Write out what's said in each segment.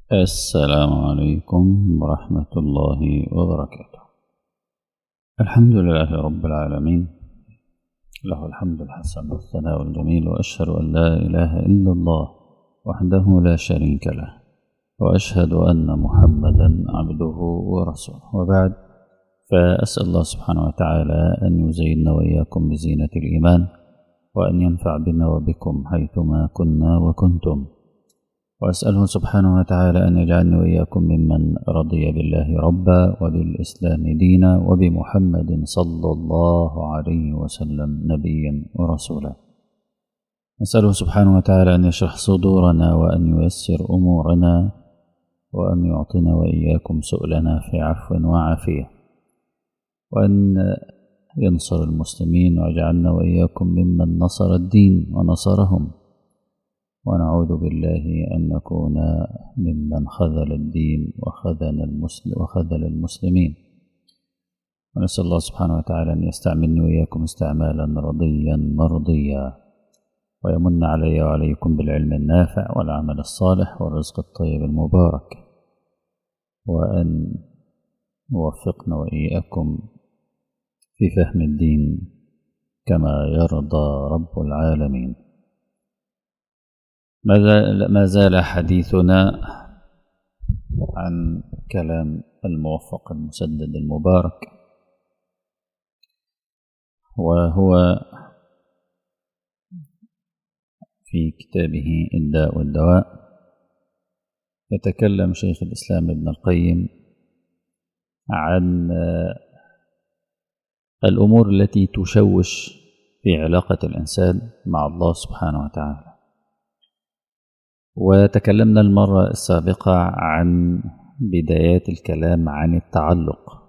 السلام عليكم ورحمة الله وبركاته الحمد لله رب العالمين له الحمد الحسن والثناء الجميل وأشهد أن لا إله إلا الله وحده لا شريك له وأشهد أن محمدا عبده ورسوله وبعد فأسأل الله سبحانه وتعالى أن يزيننا وإياكم بزينة الإيمان وأن ينفع بنا وبكم حيثما كنا وكنتم وأسأله سبحانه وتعالى أن يجعلني وإياكم ممن رضي بالله ربا وبالإسلام دينا وبمحمد صلى الله عليه وسلم نبيا ورسولا نسأله سبحانه وتعالى أن يشرح صدورنا وأن ييسر أمورنا وأن يعطينا وإياكم سؤلنا في عفو وعافية وأن ينصر المسلمين ويجعلنا وإياكم ممن نصر الدين ونصرهم ونعوذ بالله أن نكون ممن خذل الدين وخذل, المسلم وخذل المسلمين ونسأل الله سبحانه وتعالى أن يستعملني وإياكم استعمالا رضيا مرضيا ويمن علي وعليكم بالعلم النافع والعمل الصالح والرزق الطيب المبارك وأن يوفقنا وإياكم في فهم الدين كما يرضى رب العالمين ما زال حديثنا عن كلام الموفق المسدد المبارك وهو في كتابه الداء والدواء يتكلم شيخ الإسلام ابن القيم عن الأمور التي تشوش في علاقة الإنسان مع الله سبحانه وتعالى وتكلمنا المرة السابقة عن بدايات الكلام عن التعلق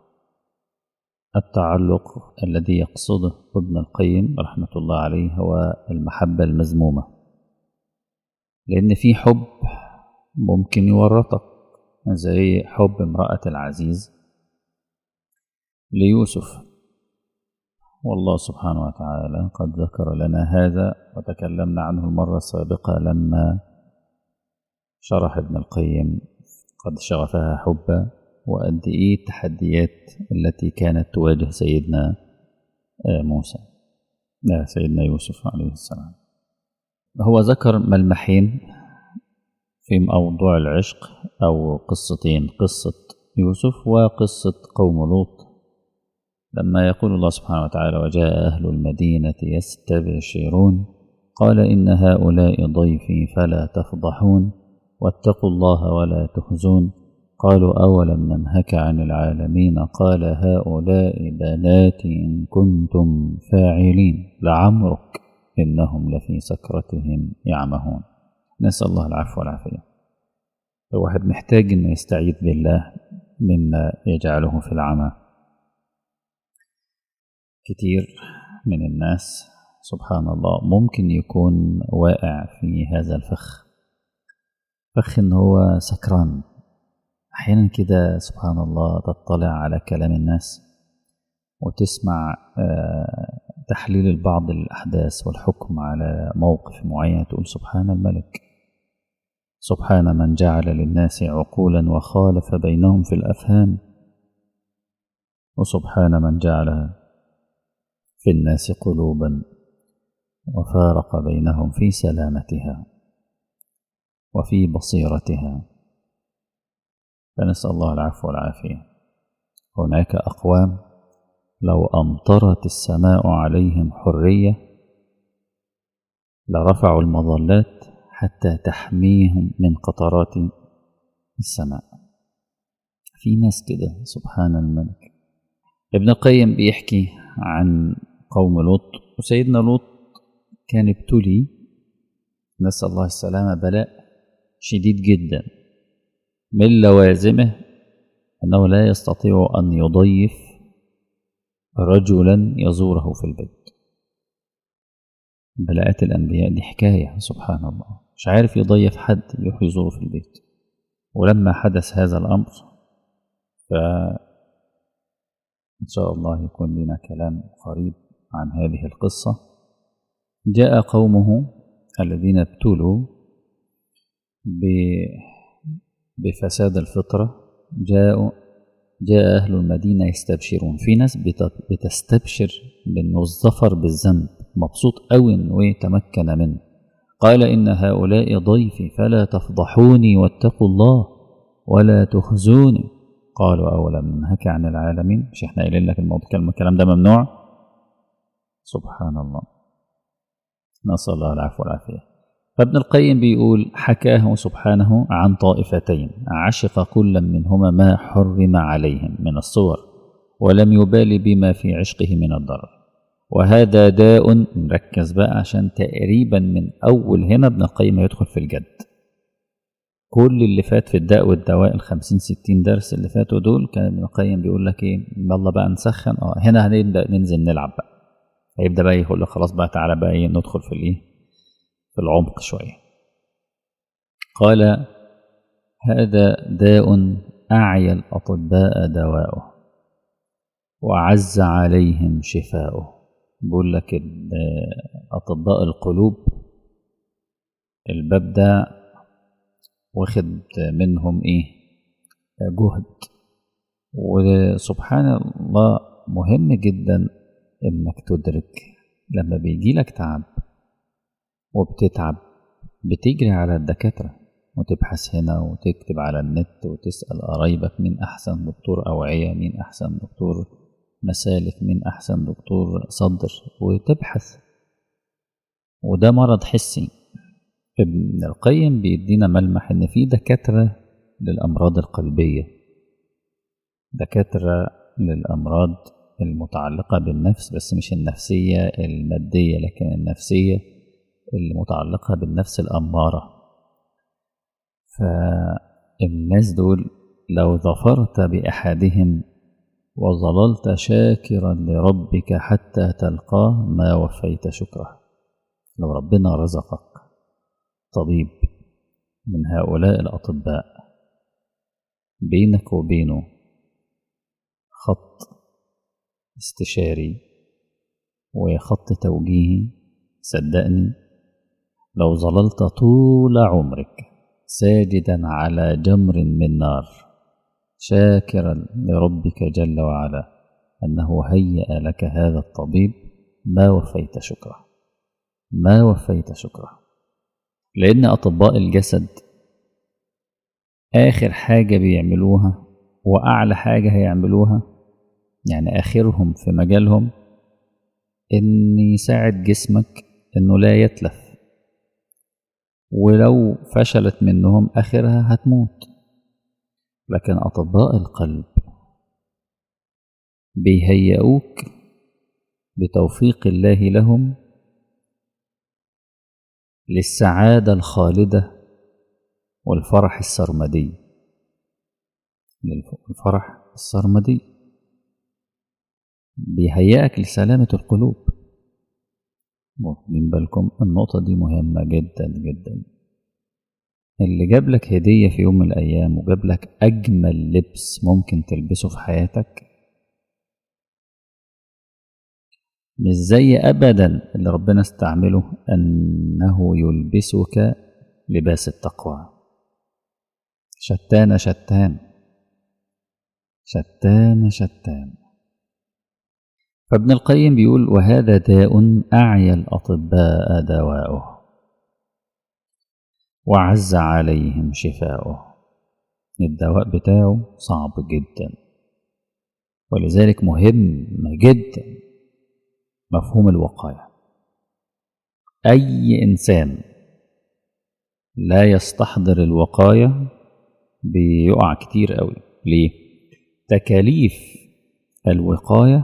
التعلق الذي يقصده ابن القيم رحمة الله عليه هو المحبة المذمومة لأن في حب ممكن يورطك زي حب امرأة العزيز ليوسف والله سبحانه وتعالى قد ذكر لنا هذا وتكلمنا عنه المرة السابقة لما شرح ابن القيم قد شغفها حبا وقد ايه التحديات التي كانت تواجه سيدنا موسى لا سيدنا يوسف عليه السلام هو ذكر ملمحين في موضوع العشق أو قصتين قصة يوسف وقصة قوم لوط لما يقول الله سبحانه وتعالى وجاء أهل المدينة يستبشرون قال إن هؤلاء ضيفي فلا تفضحون واتقوا الله ولا تخزون قالوا أولم ننهك عن العالمين قال هؤلاء بناتي إن كنتم فاعلين لعمرك إنهم لفي سكرتهم يعمهون نسأل الله العفو والعافية الواحد محتاج أنه يستعيذ بالله مما يجعله في العمى كتير من الناس سبحان الله ممكن يكون واقع في هذا الفخ فخ ان هو سكران احيانا كده سبحان الله تطلع على كلام الناس وتسمع تحليل البعض الاحداث والحكم على موقف معين تقول سبحان الملك سبحان من جعل للناس عقولا وخالف بينهم في الافهام وسبحان من جعل في الناس قلوبا وفارق بينهم في سلامتها وفي بصيرتها فنسأل الله العفو والعافية هناك أقوام لو أمطرت السماء عليهم حرية لرفعوا المظلات حتى تحميهم من قطرات السماء في ناس كده سبحان الملك ابن القيم بيحكي عن قوم لوط وسيدنا لوط كان ابتلي نسأل الله السلامة بلاء شديد جدا من لوازمه أنه لا يستطيع أن يضيف رجلا يزوره في البيت بلاءات الأنبياء دي حكاية سبحان الله مش عارف يضيف حد يروح يزوره في البيت ولما حدث هذا الأمر ف إن شاء الله يكون لنا كلام قريب عن هذه القصة جاء قومه الذين ابتلوا بفساد الفطرة جاءوا جاء أهل المدينة يستبشرون في ناس بتستبشر بأنه الظفر بالذنب مبسوط أوي أنه يتمكن منه قال إن هؤلاء ضيفي فلا تفضحوني واتقوا الله ولا تخزوني قالوا أولم ننهك عن العالمين مش احنا قايلين لك الموضوع الكلام ده ممنوع سبحان الله نسأل الله العفو والعافية فابن القيم بيقول حكاه سبحانه عن طائفتين عشق كل منهما ما حرم عليهم من الصور ولم يبالي بما في عشقه من الضرر وهذا داء نركز بقى عشان تقريبا من أول هنا ابن القيم يدخل في الجد كل اللي فات في الداء والدواء الخمسين ستين درس اللي فاتوا دول كان ابن القيم بيقول لك ايه يلا بقى نسخن اه هنا هنبدا ننزل نلعب بقى هيبدا بقى يقول لك خلاص بقى تعالى بقى ايه ندخل في الايه في العمق شويه قال هذا داء اعيا الاطباء دواؤه وعز عليهم شفاؤه بيقول لك اطباء القلوب الباب ده واخد منهم ايه جهد وسبحان الله مهم جدا انك تدرك لما بيجي لك تعب وبتتعب بتجري على الدكاترة وتبحث هنا وتكتب على النت وتسأل قرايبك مين أحسن دكتور أوعية مين أحسن دكتور مسالك مين أحسن دكتور صدر وتبحث وده مرض حسي ابن القيم بيدينا ملمح ان في دكاترة للأمراض القلبية دكاترة للأمراض المتعلقة بالنفس بس مش النفسية المادية لكن النفسية المتعلقة بالنفس الأمارة فالناس دول لو ظفرت بأحدهم وظللت شاكرا لربك حتى تلقاه ما وفيت شكره لو ربنا رزقك طبيب من هؤلاء الأطباء بينك وبينه خط استشاري وخط توجيهي صدقني لو ظللت طول عمرك ساجدا على جمر من نار شاكرا لربك جل وعلا أنه هيأ لك هذا الطبيب ما وفيت شكره ما وفيت شكره لأن أطباء الجسد آخر حاجة بيعملوها وأعلى حاجة هيعملوها يعني آخرهم في مجالهم إن يساعد جسمك إنه لا يتلف ولو فشلت منهم آخرها هتموت لكن أطباء القلب بيهيئوك بتوفيق الله لهم للسعادة الخالدة والفرح السرمدي الفرح السرمدي بيهيئك لسلامة القلوب واخدين بالكم النقطة دي مهمة جدا جدا اللي جاب لك هدية في يوم من الأيام وجاب لك أجمل لبس ممكن تلبسه في حياتك مش زي أبدا اللي ربنا استعمله أنه يلبسك لباس التقوى شتان شتان شتان شتان فابن القيم بيقول وهذا داء أعيا الأطباء دواؤه وعز عليهم شفاؤه الدواء بتاعه صعب جدا ولذلك مهم جدا مفهوم الوقاية أي إنسان لا يستحضر الوقاية بيقع كتير قوي ليه؟ تكاليف الوقاية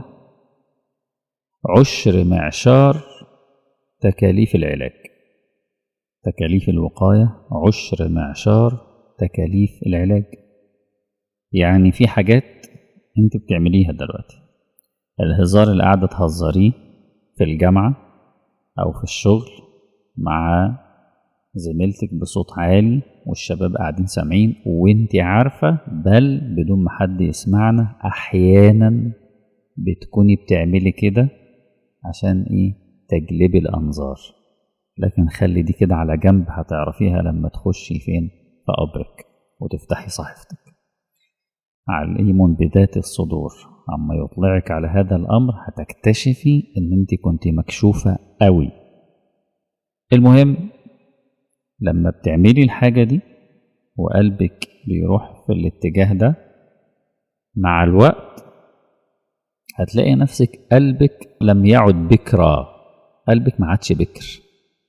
عشر معشار تكاليف العلاج تكاليف الوقاية عشر معشار تكاليف العلاج يعني في حاجات انت بتعمليها دلوقتي الهزار اللي قاعدة تهزريه في الجامعة أو في الشغل مع زميلتك بصوت عالي والشباب قاعدين سامعين وانت عارفة بل بدون ما حد يسمعنا أحيانا بتكوني بتعملي كده عشان ايه تجلبي الأنظار لكن خلي دي كده على جنب هتعرفيها لما تخشي فين في قبرك وتفتحي صحيفتك عليم بذات الصدور عما يطلعك على هذا الأمر هتكتشفي إن أنت كنت مكشوفة قوي المهم لما بتعملي الحاجة دي وقلبك بيروح في الاتجاه ده مع الوقت هتلاقي نفسك قلبك لم يعد بكرا قلبك ما عادش بكر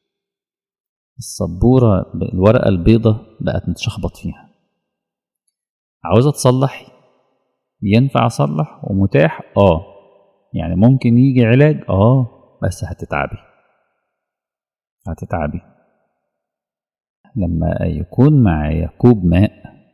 السبورة الورقة البيضة بقت متشخبط فيها عاوزة تصلحي ينفع أصلح ومتاح آه يعني ممكن يجي علاج آه بس هتتعبي هتتعبي لما يكون معايا كوب ماء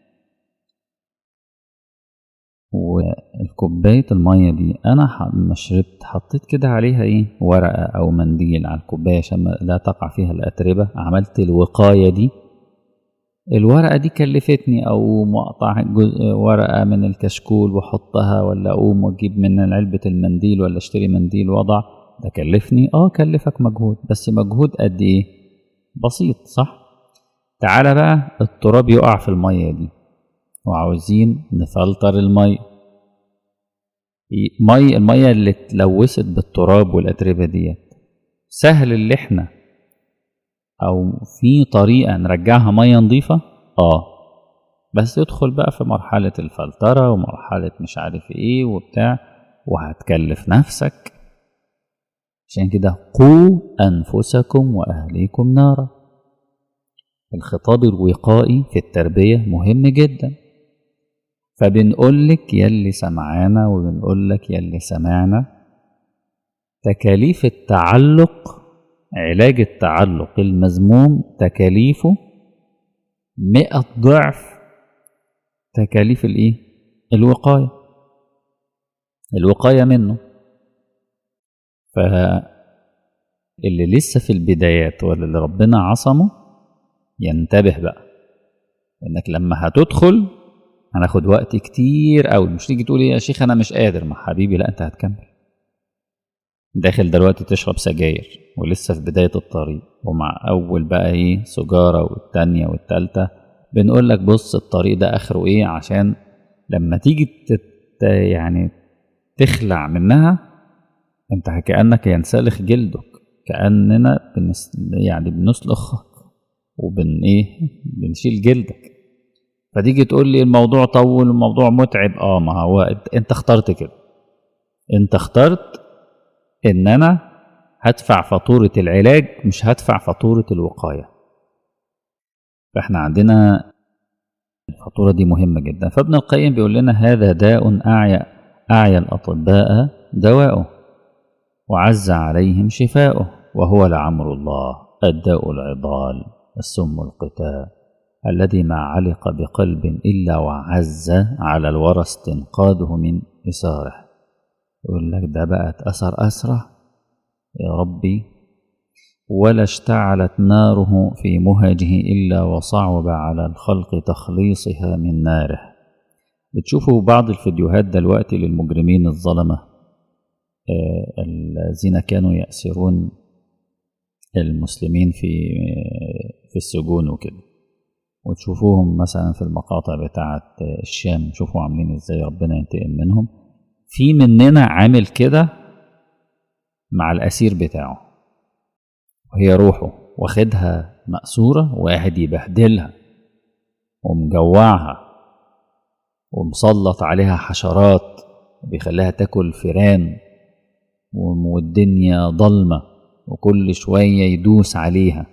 والكوباية المية دي أنا ما شربت حطيت كده عليها إيه ورقة أو منديل على الكوباية عشان لا تقع فيها الأتربة عملت الوقاية دي الورقة دي كلفتني أو مقطع ورقة من الكشكول وأحطها ولا أقوم وأجيب من علبة المنديل ولا أشتري منديل وأضع ده كلفني آه كلفك مجهود بس مجهود قد إيه بسيط صح تعالى بقى التراب يقع في المية دي وعاوزين نفلتر المية مي المية اللي اتلوثت بالتراب والأتربة ديت سهل اللي احنا أو في طريقة نرجعها مية نظيفة اه بس تدخل بقى في مرحلة الفلترة ومرحلة مش عارف ايه وبتاع وهتكلف نفسك عشان كده قوا أنفسكم وأهليكم نارا الخطاب الوقائي في التربية مهم جدا فبنقول لك يلي سمعانا وبنقول لك يلي سمعنا تكاليف التعلق علاج التعلق المذموم تكاليفه مئة ضعف تكاليف الايه الوقاية الوقاية منه فاللي لسه في البدايات ولا اللي ربنا عصمه ينتبه بقى انك لما هتدخل هناخد وقت كتير قوي مش تيجي تقول يا شيخ انا مش قادر مع حبيبي لا انت هتكمل داخل دلوقتي تشرب سجاير ولسه في بداية الطريق ومع أول بقى إيه سجارة والتانية والتالتة بنقول لك بص الطريق ده آخره إيه عشان لما تيجي تت يعني تخلع منها أنت كأنك ينسلخ جلدك كأننا بنس يعني بنسلخك وبن إيه بنشيل جلدك فتيجي تقول لي الموضوع طول الموضوع متعب اه ما هو انت اخترت كده انت اخترت ان انا هدفع فاتورة العلاج مش هدفع فاتورة الوقاية فاحنا عندنا الفاتورة دي مهمة جدا فابن القيم بيقول لنا هذا داء أعيا أعيا الأطباء دواؤه وعز عليهم شفاؤه وهو لعمر الله الداء العضال السم القتال الذي ما علق بقلب إلا وعز على الورى استنقاذه من إساره يقول لك ده بقت أثر أسرة يا ربي ولا اشتعلت ناره في مهجه إلا وصعب على الخلق تخليصها من ناره بتشوفوا بعض الفيديوهات دلوقتي للمجرمين الظلمة آه الذين كانوا يأسرون المسلمين في آه في السجون وكده وتشوفوهم مثلا في المقاطع بتاعة الشام شوفوا عاملين ازاي ربنا ينتقم منهم في مننا عامل كده مع الأسير بتاعه وهي روحه واخدها مأسورة وقاعد يبهدلها ومجوعها ومسلط عليها حشرات وبيخليها تاكل فيران والدنيا ضلمة وكل شوية يدوس عليها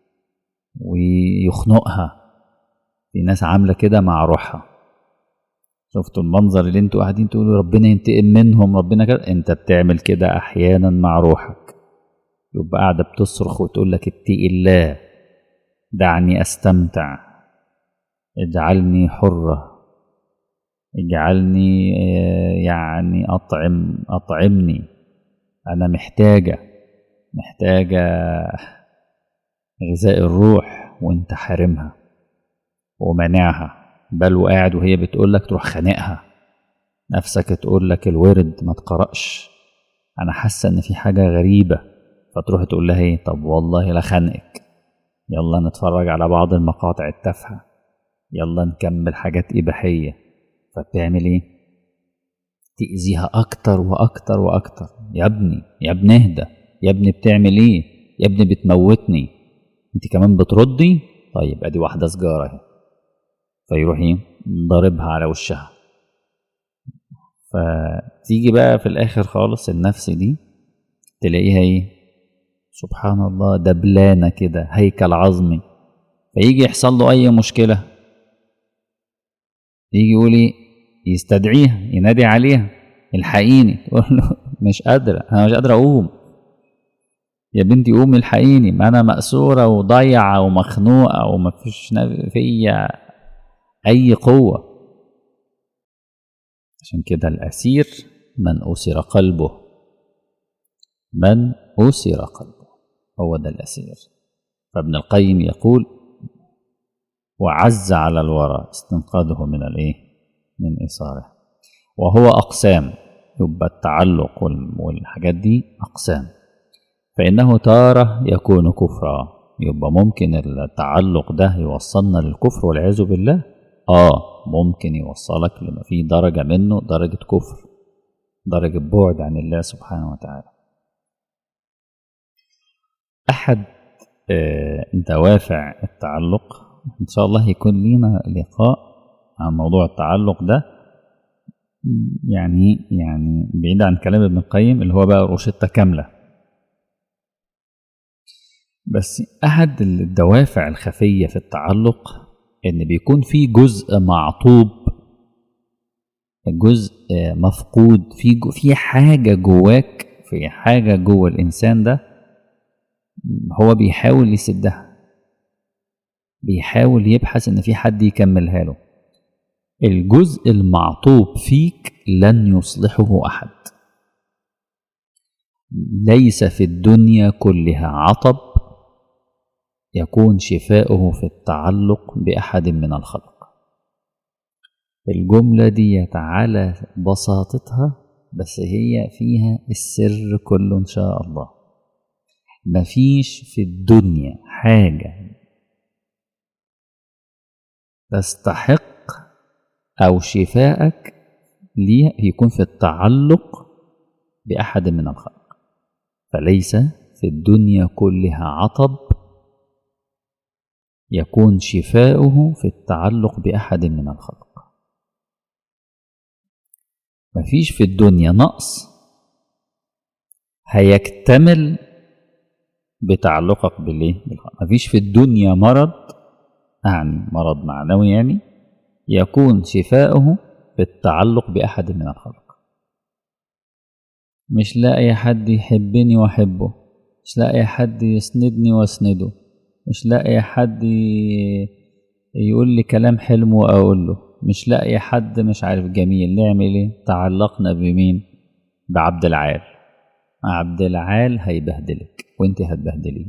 ويخنقها في ناس عاملة كده مع روحها شفتوا المنظر اللي انتوا قاعدين تقولوا ربنا ينتقم منهم ربنا كده انت بتعمل كده احيانا مع روحك يبقى قاعدة بتصرخ وتقول لك اتقي الله دعني استمتع اجعلني حرة اجعلني يعني اطعم اطعمني انا محتاجة محتاجة غذاء الروح وانت حارمها ومانعها بل وقاعد وهي بتقول لك تروح خانقها نفسك تقول لك الورد ما تقرأش انا حاسه ان في حاجه غريبه فتروح تقول لها ايه طب والله لا خانقك يلا نتفرج على بعض المقاطع التافهه يلا نكمل حاجات إباحية فبتعمل إيه؟ تأذيها أكتر وأكتر وأكتر يا ابني يا ابني اهدى يا ابني بتعمل إيه؟ يا ابني بتموتني أنت كمان بتردي؟ طيب أدي واحدة سجارة أهي فيروح إيه؟ ضاربها على وشها فتيجي بقى في الآخر خالص النفس دي تلاقيها إيه؟ سبحان الله دبلانة كده هيكل عظمي فيجي يحصل له أي مشكلة يجي يقول إيه يستدعيها ينادي عليها الحقيني تقول له مش قادرة أنا مش قادرة أقوم يا بنتي قومي الحقيني ما أنا مأسورة وضيعة ومخنوقة ومفيش فيا أي قوة عشان كده الأسير من أسر قلبه من أسر قلبه هو ده الأسير فابن القيم يقول وعز على الورى استنقاذه من الايه من إثاره وهو أقسام يبقى التعلق والحاجات دي أقسام فإنه تارة يكون كفرا يبقى ممكن التعلق ده يوصلنا للكفر والعياذ بالله آه ممكن يوصلك لما في درجة منه درجة كفر درجة بعد عن الله سبحانه وتعالى أحد دوافع التعلق إن شاء الله يكون لينا لقاء عن موضوع التعلق ده يعني يعني بعيد عن كلام ابن القيم اللي هو بقى روشتة كاملة بس أحد الدوافع الخفية في التعلق إن بيكون في جزء معطوب جزء مفقود في جو في حاجة جواك في حاجة جوه الإنسان ده هو بيحاول يسدها بيحاول يبحث ان في حد يكملها له الجزء المعطوب فيك لن يصلحه احد ليس في الدنيا كلها عطب يكون شفاؤه في التعلق باحد من الخلق الجمله دي على بساطتها بس هي فيها السر كله ان شاء الله مفيش في الدنيا حاجه تستحق أو شفاءك ليه يكون في التعلق بأحد من الخلق فليس في الدنيا كلها عطب يكون شفاؤه في التعلق بأحد من الخلق مفيش في الدنيا نقص هيكتمل بتعلقك بالإيه؟ مفيش في الدنيا مرض أعني مرض معنوي يعني يكون شفاؤه بالتعلق بأحد من الخلق مش لاقي حد يحبني وأحبه مش لاقي حد يسندني وأسنده مش لاقي حد يقول لي كلام حلم وأقول له مش لاقي حد مش عارف جميل نعمل ايه تعلقنا بمين بعبد العال عبد العال هيبهدلك وانت هتبهدليه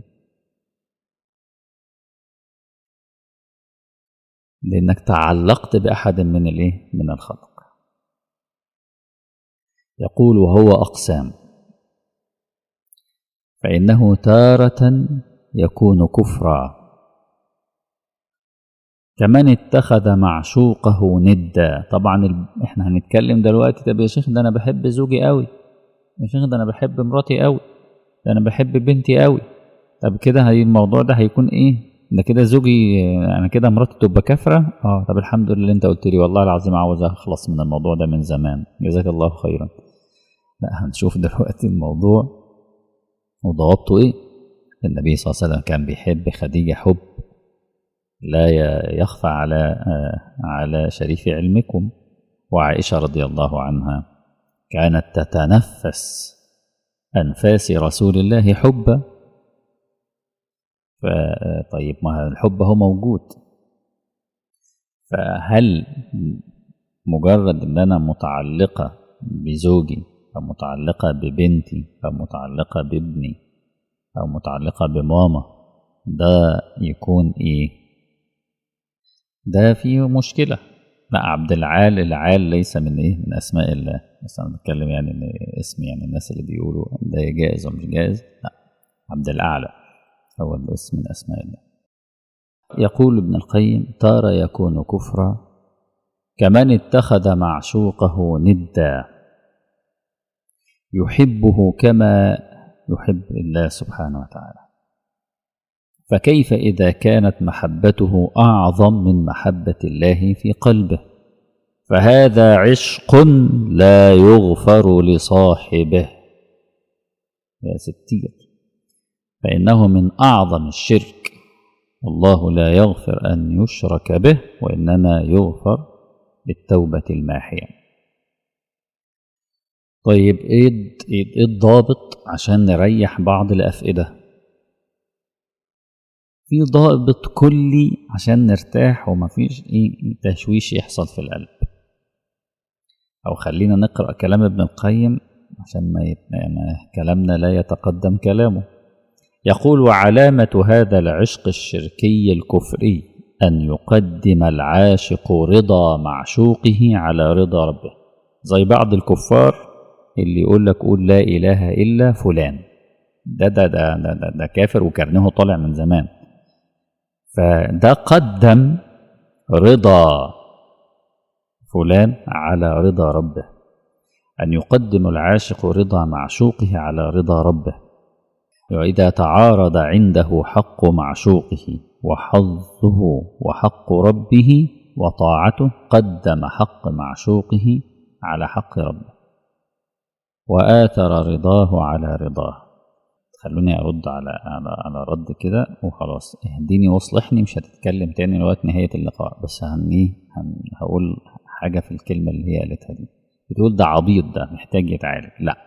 لأنك تعلقت بأحد من الإيه؟ من الخلق. يقول وهو أقسام فإنه تارة يكون كفرا كمن اتخذ معشوقه ندا طبعا ال... احنا هنتكلم دلوقتي طب يا شيخ ده انا بحب زوجي قوي يا شيخ ده انا بحب مراتي قوي ده انا بحب بنتي قوي طب كده هي الموضوع ده هيكون ايه ده كده زوجي انا كده مراتي تبقى كافره اه طب الحمد لله انت قلت لي والله العظيم عاوز اخلص من الموضوع ده من زمان جزاك الله خيرا لا هنشوف دلوقتي الموضوع وضوابطه ايه النبي صلى الله عليه وسلم كان بيحب خديجه حب لا يخفى على على شريف علمكم وعائشه رضي الله عنها كانت تتنفس انفاس رسول الله حبا طيب ما الحب هو موجود فهل مجرد ان انا متعلقه بزوجي او متعلقه ببنتي او متعلقه بابني او متعلقه بماما ده يكون ايه ده فيه مشكله لا عبد العال العال ليس من ايه من اسماء الله بس انا بتكلم يعني ان اسم يعني الناس اللي بيقولوا ده جائز ومش جائز لا عبد الاعلى هو الاسم من أسماء الله يقول ابن القيم تارة يكون كفرا كمن اتخذ معشوقه ندا يحبه كما يحب الله سبحانه وتعالى فكيف إذا كانت محبته أعظم من محبة الله في قلبه فهذا عشق لا يغفر لصاحبه يا ستير فإنه من أعظم الشرك والله لا يغفر أن يشرك به وإنما يغفر بالتوبة الماحية طيب إيه الضابط عشان نريح بعض الأفئدة في ضابط كلي عشان نرتاح ومفيش ايه تشويش يحصل في القلب او خلينا نقرا كلام ابن القيم عشان ما يت... كلامنا لا يتقدم كلامه يقول وعلامه هذا العشق الشركي الكفري ان يقدم العاشق رضا معشوقه على رضا ربه زي بعض الكفار اللي يقول لك قول لا اله الا فلان ده ده ده ده, ده, ده كافر وكرنه طالع من زمان فده قدم رضا فلان على رضا ربه أن يقدم العاشق رضا معشوقه على رضا ربه وإذا تعارض عنده حق معشوقه وحظه وحق ربه وطاعته قدم حق معشوقه على حق ربه وآثر رضاه على رضاه خلوني ارد على على, على رد كده وخلاص اهديني واصلحني مش هتتكلم تاني لغايه نهايه اللقاء بس هني هن هقول حاجه في الكلمه اللي هي قالتها دي بتقول ده عبيط ده محتاج يتعالج لا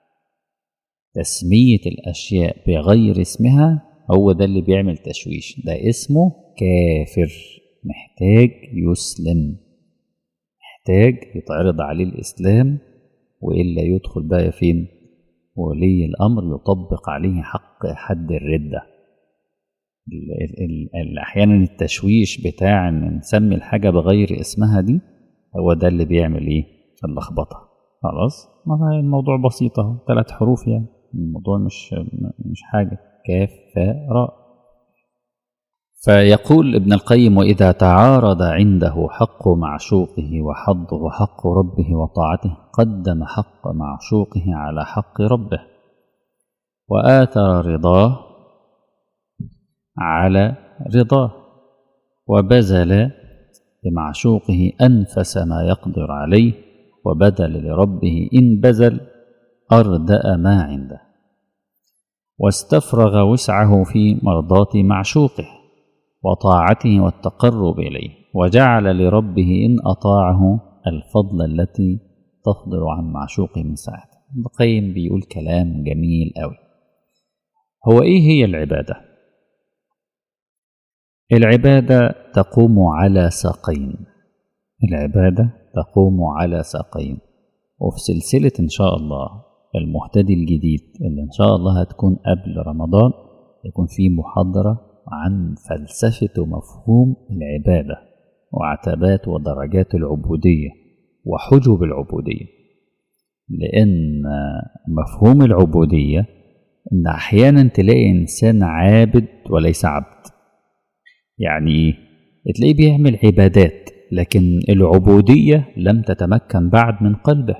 تسميه الاشياء بغير اسمها هو ده اللي بيعمل تشويش ده اسمه كافر محتاج يسلم محتاج يتعرض عليه الاسلام والا يدخل بقى فين ولي الأمر يطبق عليه حق حد الردة أحيانا التشويش بتاع إن نسمي الحاجة بغير اسمها دي هو ده اللي بيعمل إيه اللخبطة خلاص الموضوع بسيط أهو ثلاث حروف يعني الموضوع مش مش حاجة كاف فاء راء فيقول ابن القيم وإذا تعارض عنده حق معشوقه وحظه حق ربه وطاعته قدم حق معشوقه على حق ربه وآثر رضاه على رضاه وبذل لمعشوقه أنفس ما يقدر عليه وبذل لربه إن بذل أردأ ما عنده واستفرغ وسعه في مرضاة معشوقه وطاعته والتقرب إليه وجعل لربه إن أطاعه الفضل التي تصدر عن معشوقه من ساعته ابن القيم بيقول كلام جميل أوي هو إيه هي العبادة؟ العبادة تقوم على ساقين العبادة تقوم على ساقين وفي سلسلة إن شاء الله المهتدي الجديد اللي إن شاء الله هتكون قبل رمضان يكون في محاضرة عن فلسفة ومفهوم العبادة وعتبات ودرجات العبودية وحجب العبودية لأن مفهوم العبودية إن أحيانا تلاقي إنسان عابد وليس عبد يعني إيه؟ تلاقيه بيعمل عبادات لكن العبودية لم تتمكن بعد من قلبه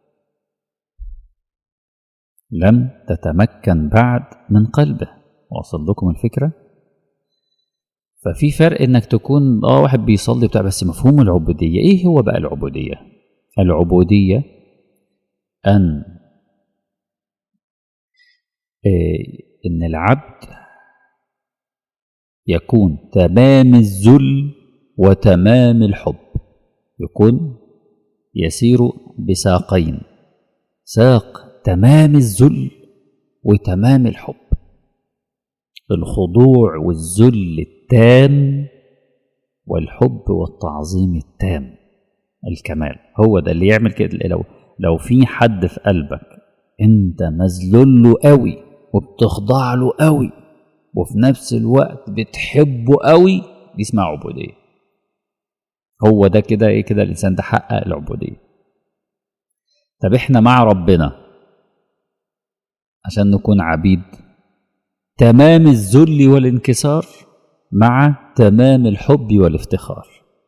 لم تتمكن بعد من قلبه واصل لكم الفكره ففي فرق انك تكون اه واحد بيصلي بتاع بس مفهوم العبوديه ايه هو بقى العبوديه العبوديه ان إيه ان العبد يكون تمام الذل وتمام الحب يكون يسير بساقين ساق تمام الذل وتمام الحب الخضوع والذل التام والحب والتعظيم التام الكمال هو ده اللي يعمل كده لو لو في حد في قلبك انت مذلول له قوي وبتخضع له قوي وفي نفس الوقت بتحبه قوي دي اسمها عبوديه هو ده كده ايه كده الانسان ده حقق العبوديه طب احنا مع ربنا عشان نكون عبيد تمام الذل والانكسار مع تمام الحب والافتخار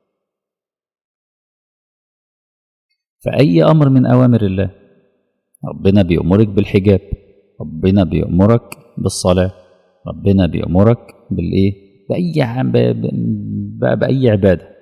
فأي أمر من أوامر الله ربنا بيأمرك بالحجاب ربنا بيأمرك بالصلاة ربنا بيأمرك بالإيه بأي عم- ب- ب- بأي عبادة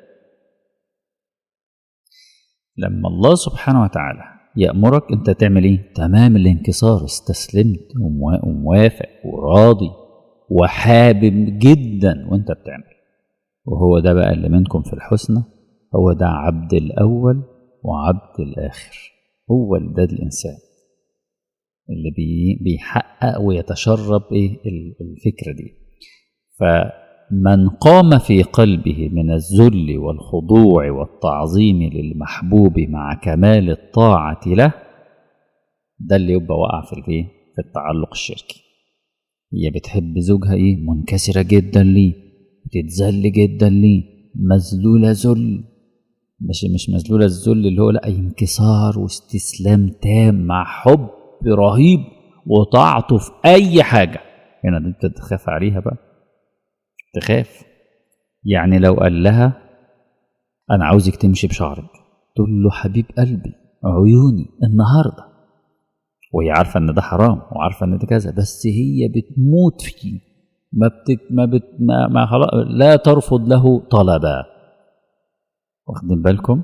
لما الله سبحانه وتعالى يأمرك أنت تعمل إيه؟ تمام الانكسار استسلمت وموا- وموافق وراضي وحابب جدا وأنت بتعمل وهو ده بقى اللي منكم في الحسنى هو ده عبد الأول وعبد الآخر هو ده الإنسان اللي بي بيحقق ويتشرب إيه ال- الفكرة دي فمن قام في قلبه من الذل والخضوع والتعظيم للمحبوب مع كمال الطاعة له ده اللي يبقى وقع في الايه في التعلق الشركي هي بتحب زوجها ايه منكسرة جدا ليه بتتذل جدا ليه مذلولة ذل مش مش مذلولة الذل اللي هو لا انكسار واستسلام تام مع حب رهيب وطاعته في اي حاجة هنا انت تخاف عليها بقى تخاف يعني لو قال لها انا عاوزك تمشي بشعرك تقول له حبيب قلبي عيوني النهارده وهي عارفه ان ده حرام وعارفه ان ده كذا بس هي بتموت فيه ما بتك ما بت ما, ما خلاص لا ترفض له طلبا واخدين بالكم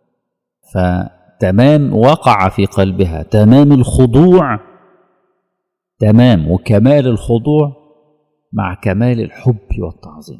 فتمام وقع في قلبها تمام الخضوع تمام وكمال الخضوع مع كمال الحب والتعظيم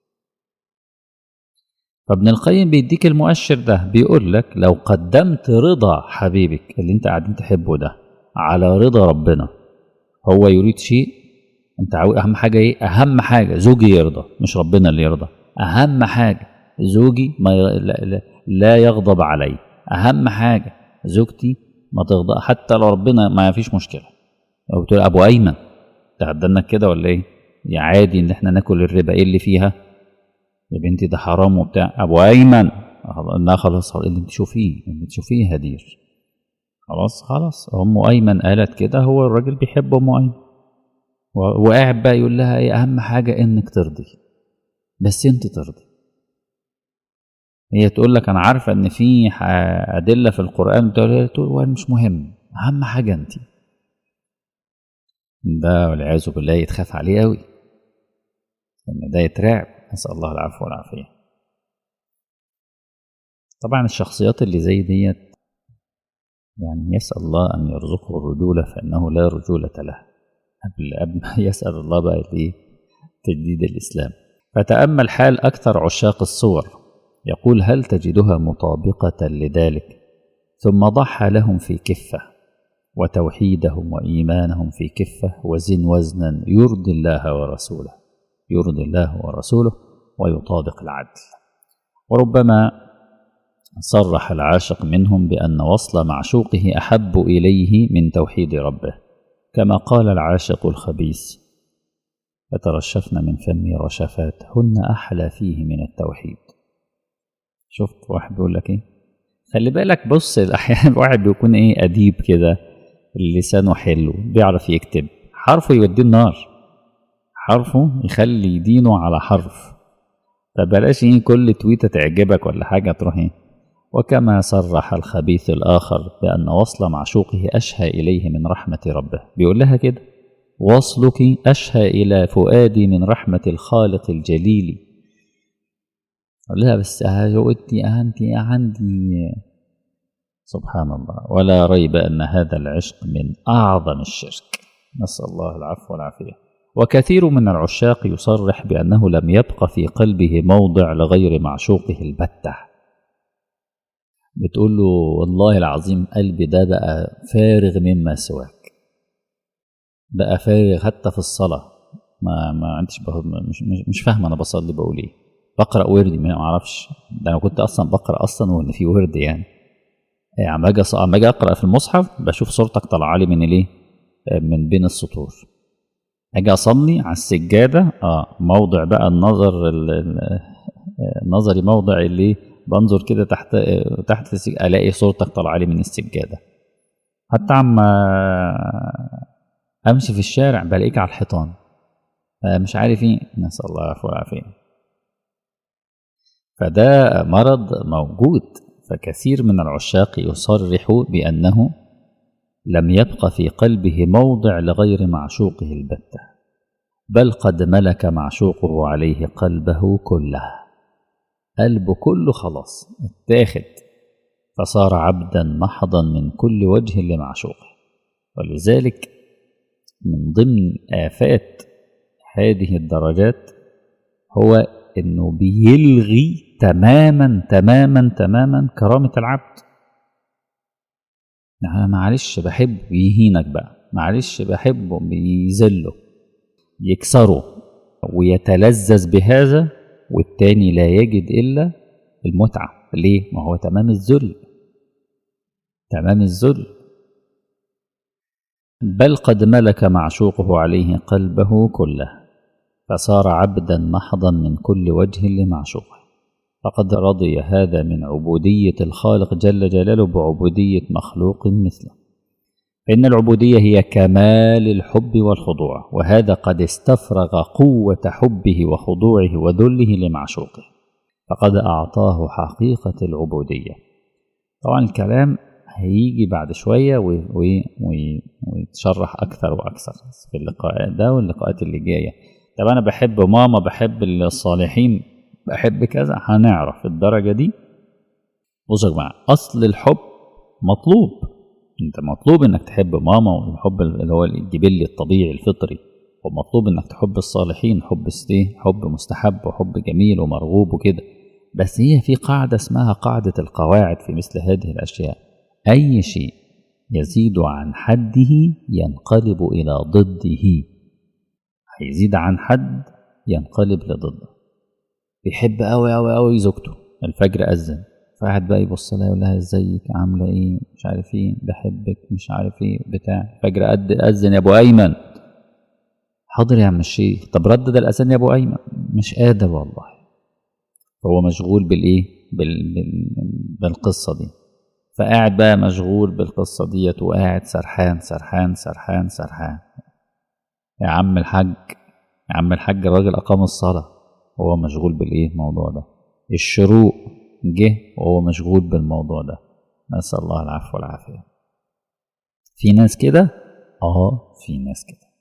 فابن القيم بيديك المؤشر ده بيقول لك لو قدمت رضا حبيبك اللي انت قاعدين تحبه ده على رضا ربنا هو يريد شيء انت عاوز اهم حاجه ايه اهم حاجه زوجي يرضى مش ربنا اللي يرضى اهم حاجه زوجي ما ي... لا, لا, لا يغضب علي اهم حاجه زوجتي ما تغضب حتى لو ربنا ما فيش مشكله او تقول ابو ايمن تعدلنا كده ولا ايه يا عادي ان احنا ناكل الربا ايه اللي فيها يا بنتي ده حرام وبتاع ابو ايمن لا خلاص اللي انت شوفيه اللي تشوفيه هدير خلاص خلاص ام ايمن قالت كده هو الراجل بيحب ام ايمن وقاعد بقى يقول لها ايه اهم حاجه انك ترضي بس انت ترضي هي تقول لك انا عارفه ان في ادله في القران تقول مش مهم اهم حاجه انت ده والعياذ بالله يتخاف عليه قوي ان ده يترعب نسال الله العفو والعافيه طبعا الشخصيات اللي زي ديت يعني يسال الله ان يرزقه الرجوله فانه لا رجوله له قبل قبل ما يسال الله بقى ليه تجديد الاسلام فتامل حال اكثر عشاق الصور يقول هل تجدها مطابقه لذلك ثم ضحى لهم في كفه وتوحيدهم وايمانهم في كفه وزن وزنا يرضي الله ورسوله يرضي الله ورسوله ويطابق العدل وربما صرح العاشق منهم بان وصل معشوقه احب اليه من توحيد ربه كما قال العاشق الخبيث يترشفن من فمي رشفات هن احلى فيه من التوحيد شفت واحد بيقول لك ايه خلي بالك بص احيانا واحد بيكون ايه اديب كده لسانه حلو بيعرف يكتب حرفه يوديه النار حرفه يخلي دينه على حرف فبلاش ايه كل تويته تعجبك ولا حاجه تروح ايه وكما صرح الخبيث الآخر بأن وصل معشوقه أشهى إليه من رحمة ربه بيقول لها كده وصلك أشهى إلى فؤادي من رحمة الخالق الجليل قال لها بس أنت أنت عندي سبحان الله ولا ريب أن هذا العشق من أعظم الشرك نسأل الله العفو والعافية وكثير من العشاق يصرح بأنه لم يبق في قلبه موضع لغير معشوقه البتة بتقول له والله العظيم قلبي ده بقى فارغ مما سواك بقى فارغ حتى في الصلاة ما ما عنديش مش مش, مش فاهم انا بصلي بقول ايه بقرا وردي ما اعرفش ده انا كنت اصلا بقرا اصلا وان في ورد يعني يعني اجي اما اجي اقرا في المصحف بشوف صورتك طالعه لي من الايه من بين السطور اجي اصلي على السجاده اه موضع بقى النظر نظري موضع اللي بنظر كده تحت تحت السجادة الاقي صورتك طالعه لي من السجاده حتى عم امشي في الشارع بلاقيك على الحيطان مش عارف ايه نسأل الله العفو والعافية فده مرض موجود فكثير من العشاق يصرح بأنه لم يبق في قلبه موضع لغير معشوقه البتة بل قد ملك معشوقه عليه قلبه كله قلبه كله خلاص اتاخد فصار عبدا محضا من كل وجه لمعشوقه ولذلك من ضمن آفات هذه الدرجات هو انه بيلغي تماما تماما تماما كرامة العبد يعني معلش بحبه يهينك بقى معلش بحبه بيذله يكسره ويتلذذ بهذا والتاني لا يجد إلا المتعة ليه؟ ما هو تمام الذل تمام الذل بل قد ملك معشوقه عليه قلبه كله فصار عبدا محضا من كل وجه لمعشوقه فقد رضي هذا من عبودية الخالق جل جلاله بعبودية مخلوق مثله فإن العبودية هي كمال الحب والخضوع وهذا قد استفرغ قوة حبه وخضوعه وذله لمعشوقه فقد أعطاه حقيقة العبودية طبعا الكلام هيجي بعد شوية ويتشرح أكثر وأكثر في اللقاء ده واللقاءات اللي جاية طب أنا بحب ماما بحب الصالحين بحب كذا هنعرف الدرجة دي بصوا يا جماعة أصل الحب مطلوب أنت مطلوب إنك تحب ماما والحب اللي هو الجبلي الطبيعي الفطري ومطلوب إنك تحب الصالحين حب ايه حب مستحب وحب جميل ومرغوب وكده بس هي في قاعدة اسمها قاعدة القواعد في مثل هذه الأشياء أي شيء يزيد عن حده ينقلب إلى ضده هيزيد عن حد ينقلب لضده بيحب أوي أوي أوي زوجته الفجر أذن فقعد بقى يبص لها يقول لها ازيك عاملة ايه مش عارف ايه بحبك مش عارف ايه بتاع الفجر قد أذن يا أبو أيمن حاضر يا عم الشيخ طب ردد الأذان يا أبو أيمن مش قادر والله هو مشغول بالإيه بال... بال... بالقصة دي فقاعد بقى مشغول بالقصة ديت وقاعد سرحان سرحان سرحان سرحان يا عم الحاج يا عم الحاج الراجل أقام الصلاة هو مشغول بالإيه الموضوع ده الشروق جه وهو مشغول بالموضوع ده نسأل الله العفو والعافية في ناس كده اه في ناس كده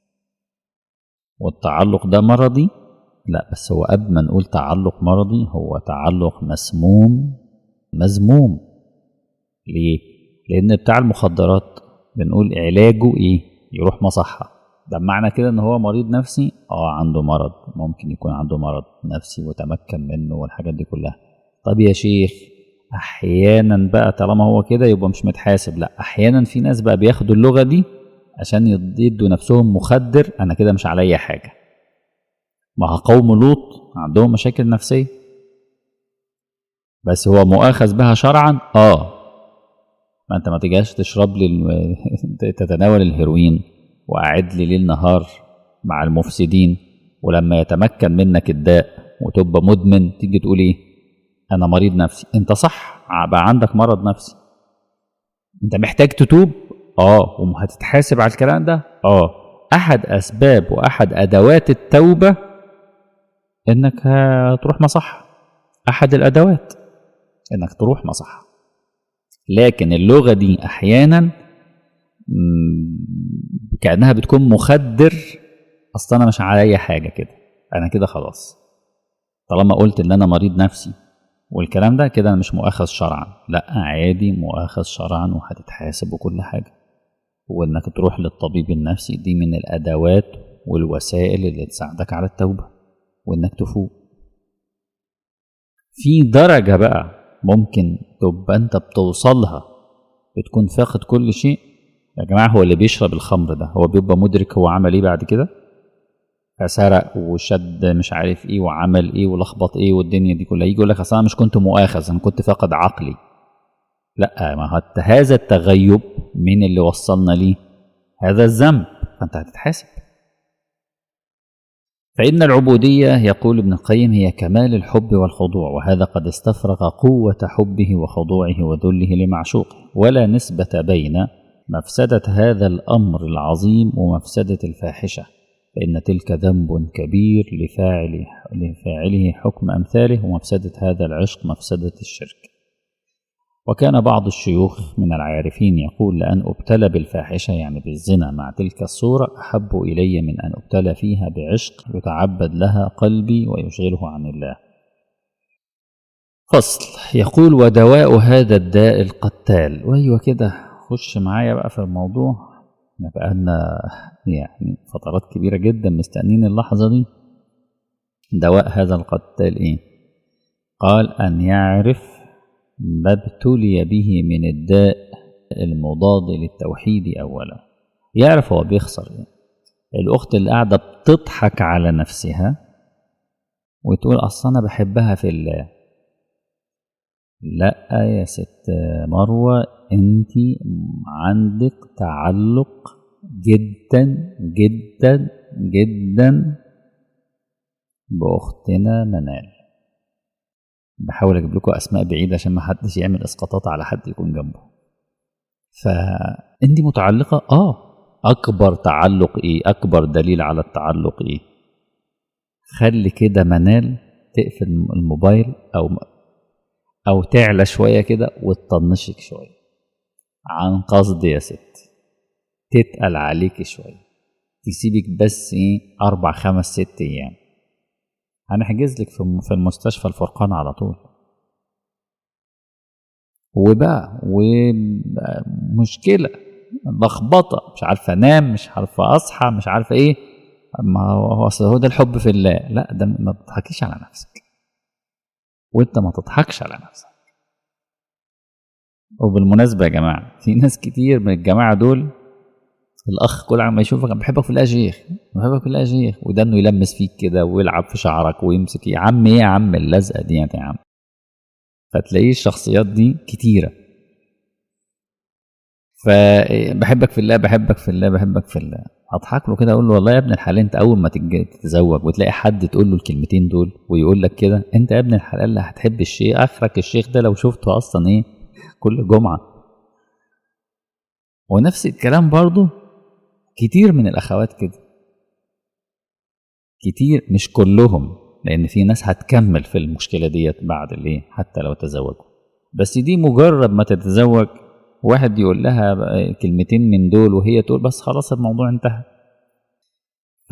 والتعلق ده مرضي لا بس هو قبل ما نقول تعلق مرضي هو تعلق مسموم مذموم ليه لان بتاع المخدرات بنقول علاجه ايه يروح مصحة ده معنى كده ان هو مريض نفسي اه عنده مرض ممكن يكون عنده مرض نفسي وتمكن منه والحاجات دي كلها طب يا شيخ احيانا بقى طالما هو كده يبقى مش متحاسب لا احيانا في ناس بقى بياخدوا اللغه دي عشان يدوا نفسهم مخدر انا كده مش عليا حاجه ما قوم لوط عندهم مشاكل نفسيه بس هو مؤاخذ بها شرعا اه ما انت ما تجيش تشرب لي تتناول الهيروين وقاعد لي ليل نهار مع المفسدين ولما يتمكن منك الداء وتبقى مدمن تيجي تقول ايه انا مريض نفسي انت صح بقى عندك مرض نفسي انت محتاج تتوب اه وهتتحاسب على الكلام ده اه احد اسباب واحد ادوات التوبه انك هتروح مصحه احد الادوات انك تروح مصحه لكن اللغه دي احيانا كانها بتكون مخدر اصل انا مش عليا حاجه كده انا كده خلاص طالما قلت ان انا مريض نفسي والكلام ده كده انا مش مؤاخذ شرعا لا عادي مؤاخذ شرعا وهتتحاسب وكل حاجه وانك تروح للطبيب النفسي دي من الادوات والوسائل اللي تساعدك على التوبه وانك تفوق في درجه بقى ممكن تبقى انت بتوصلها بتكون فاقد كل شيء يا جماعه هو اللي بيشرب الخمر ده هو بيبقى مدرك هو عمل ايه بعد كده فسرق وشد مش عارف ايه وعمل ايه ولخبط ايه والدنيا دي كلها يجي يقول لك اصل انا مش كنت مؤاخذ انا كنت فاقد عقلي لا ما هذا التغيب من اللي وصلنا ليه هذا الذنب فانت هتتحاسب فإن العبودية يقول ابن القيم هي كمال الحب والخضوع وهذا قد استفرغ قوة حبه وخضوعه وذله لمعشوقه ولا نسبة بين مفسدة هذا الأمر العظيم ومفسدة الفاحشة فإن تلك ذنب كبير لفاعل لفاعله حكم أمثاله ومفسدة هذا العشق مفسدة الشرك وكان بعض الشيوخ من العارفين يقول لأن أبتلى بالفاحشة يعني بالزنا مع تلك الصورة أحب إلي من أن أبتلى فيها بعشق يتعبد لها قلبي ويشغله عن الله فصل يقول ودواء هذا الداء القتال وأيوة كده خش معايا بقى في الموضوع بقى لنا يعني فترات كبيرة جدا مستنين اللحظة دي دواء هذا القتال إيه؟ قال أن يعرف ما ابتلي به من الداء المضاد للتوحيد أولا يعرف هو بيخسر إيه الأخت اللي قاعدة بتضحك على نفسها وتقول أصل أنا بحبها في الله لا يا ست مروة انت عندك تعلق جدا جدا جدا باختنا منال بحاول اجيب لكم اسماء بعيده عشان ما حدش يعمل اسقاطات على حد يكون جنبه فانت متعلقه اه اكبر تعلق ايه اكبر دليل على التعلق ايه خلي كده منال تقفل الموبايل او او تعلى شويه كده وتطنشك شويه عن قصد يا ست تتقل عليك شويه تسيبك بس ايه اربع خمس ست ايام هنحجز لك في المستشفى الفرقان على طول وبقى ومشكلة لخبطة مش عارفة انام مش عارفة اصحى مش عارفة ايه ما هو اصل هو ده الحب في الله لا ده ما تضحكيش على نفسك وانت ما تضحكش على نفسك وبالمناسبة يا جماعة في ناس كتير من الجماعة دول الأخ كل عم يشوفك أنا بحبك في الله يا شيخ بحبك في الله يا شيخ وده إنه يلمس فيك كده ويلعب في شعرك ويمسك يا عم إيه يا عم اللزقة دي يا عم فتلاقيه الشخصيات دي كتيرة فبحبك في الله بحبك في الله بحبك في الله اضحك له كده اقول له والله يا ابن الحلال انت اول ما تتزوج وتلاقي حد تقول له الكلمتين دول ويقول لك كده انت يا ابن الحلال اللي هتحب الشيخ اخرك الشيخ ده لو شفته اصلا ايه كل جمعه ونفس الكلام برضه كتير من الاخوات كده كتير مش كلهم لان في ناس هتكمل في المشكله ديت بعد الايه حتى لو تزوجوا بس دي مجرد ما تتزوج واحد يقول لها كلمتين من دول وهي تقول بس خلاص الموضوع انتهى ف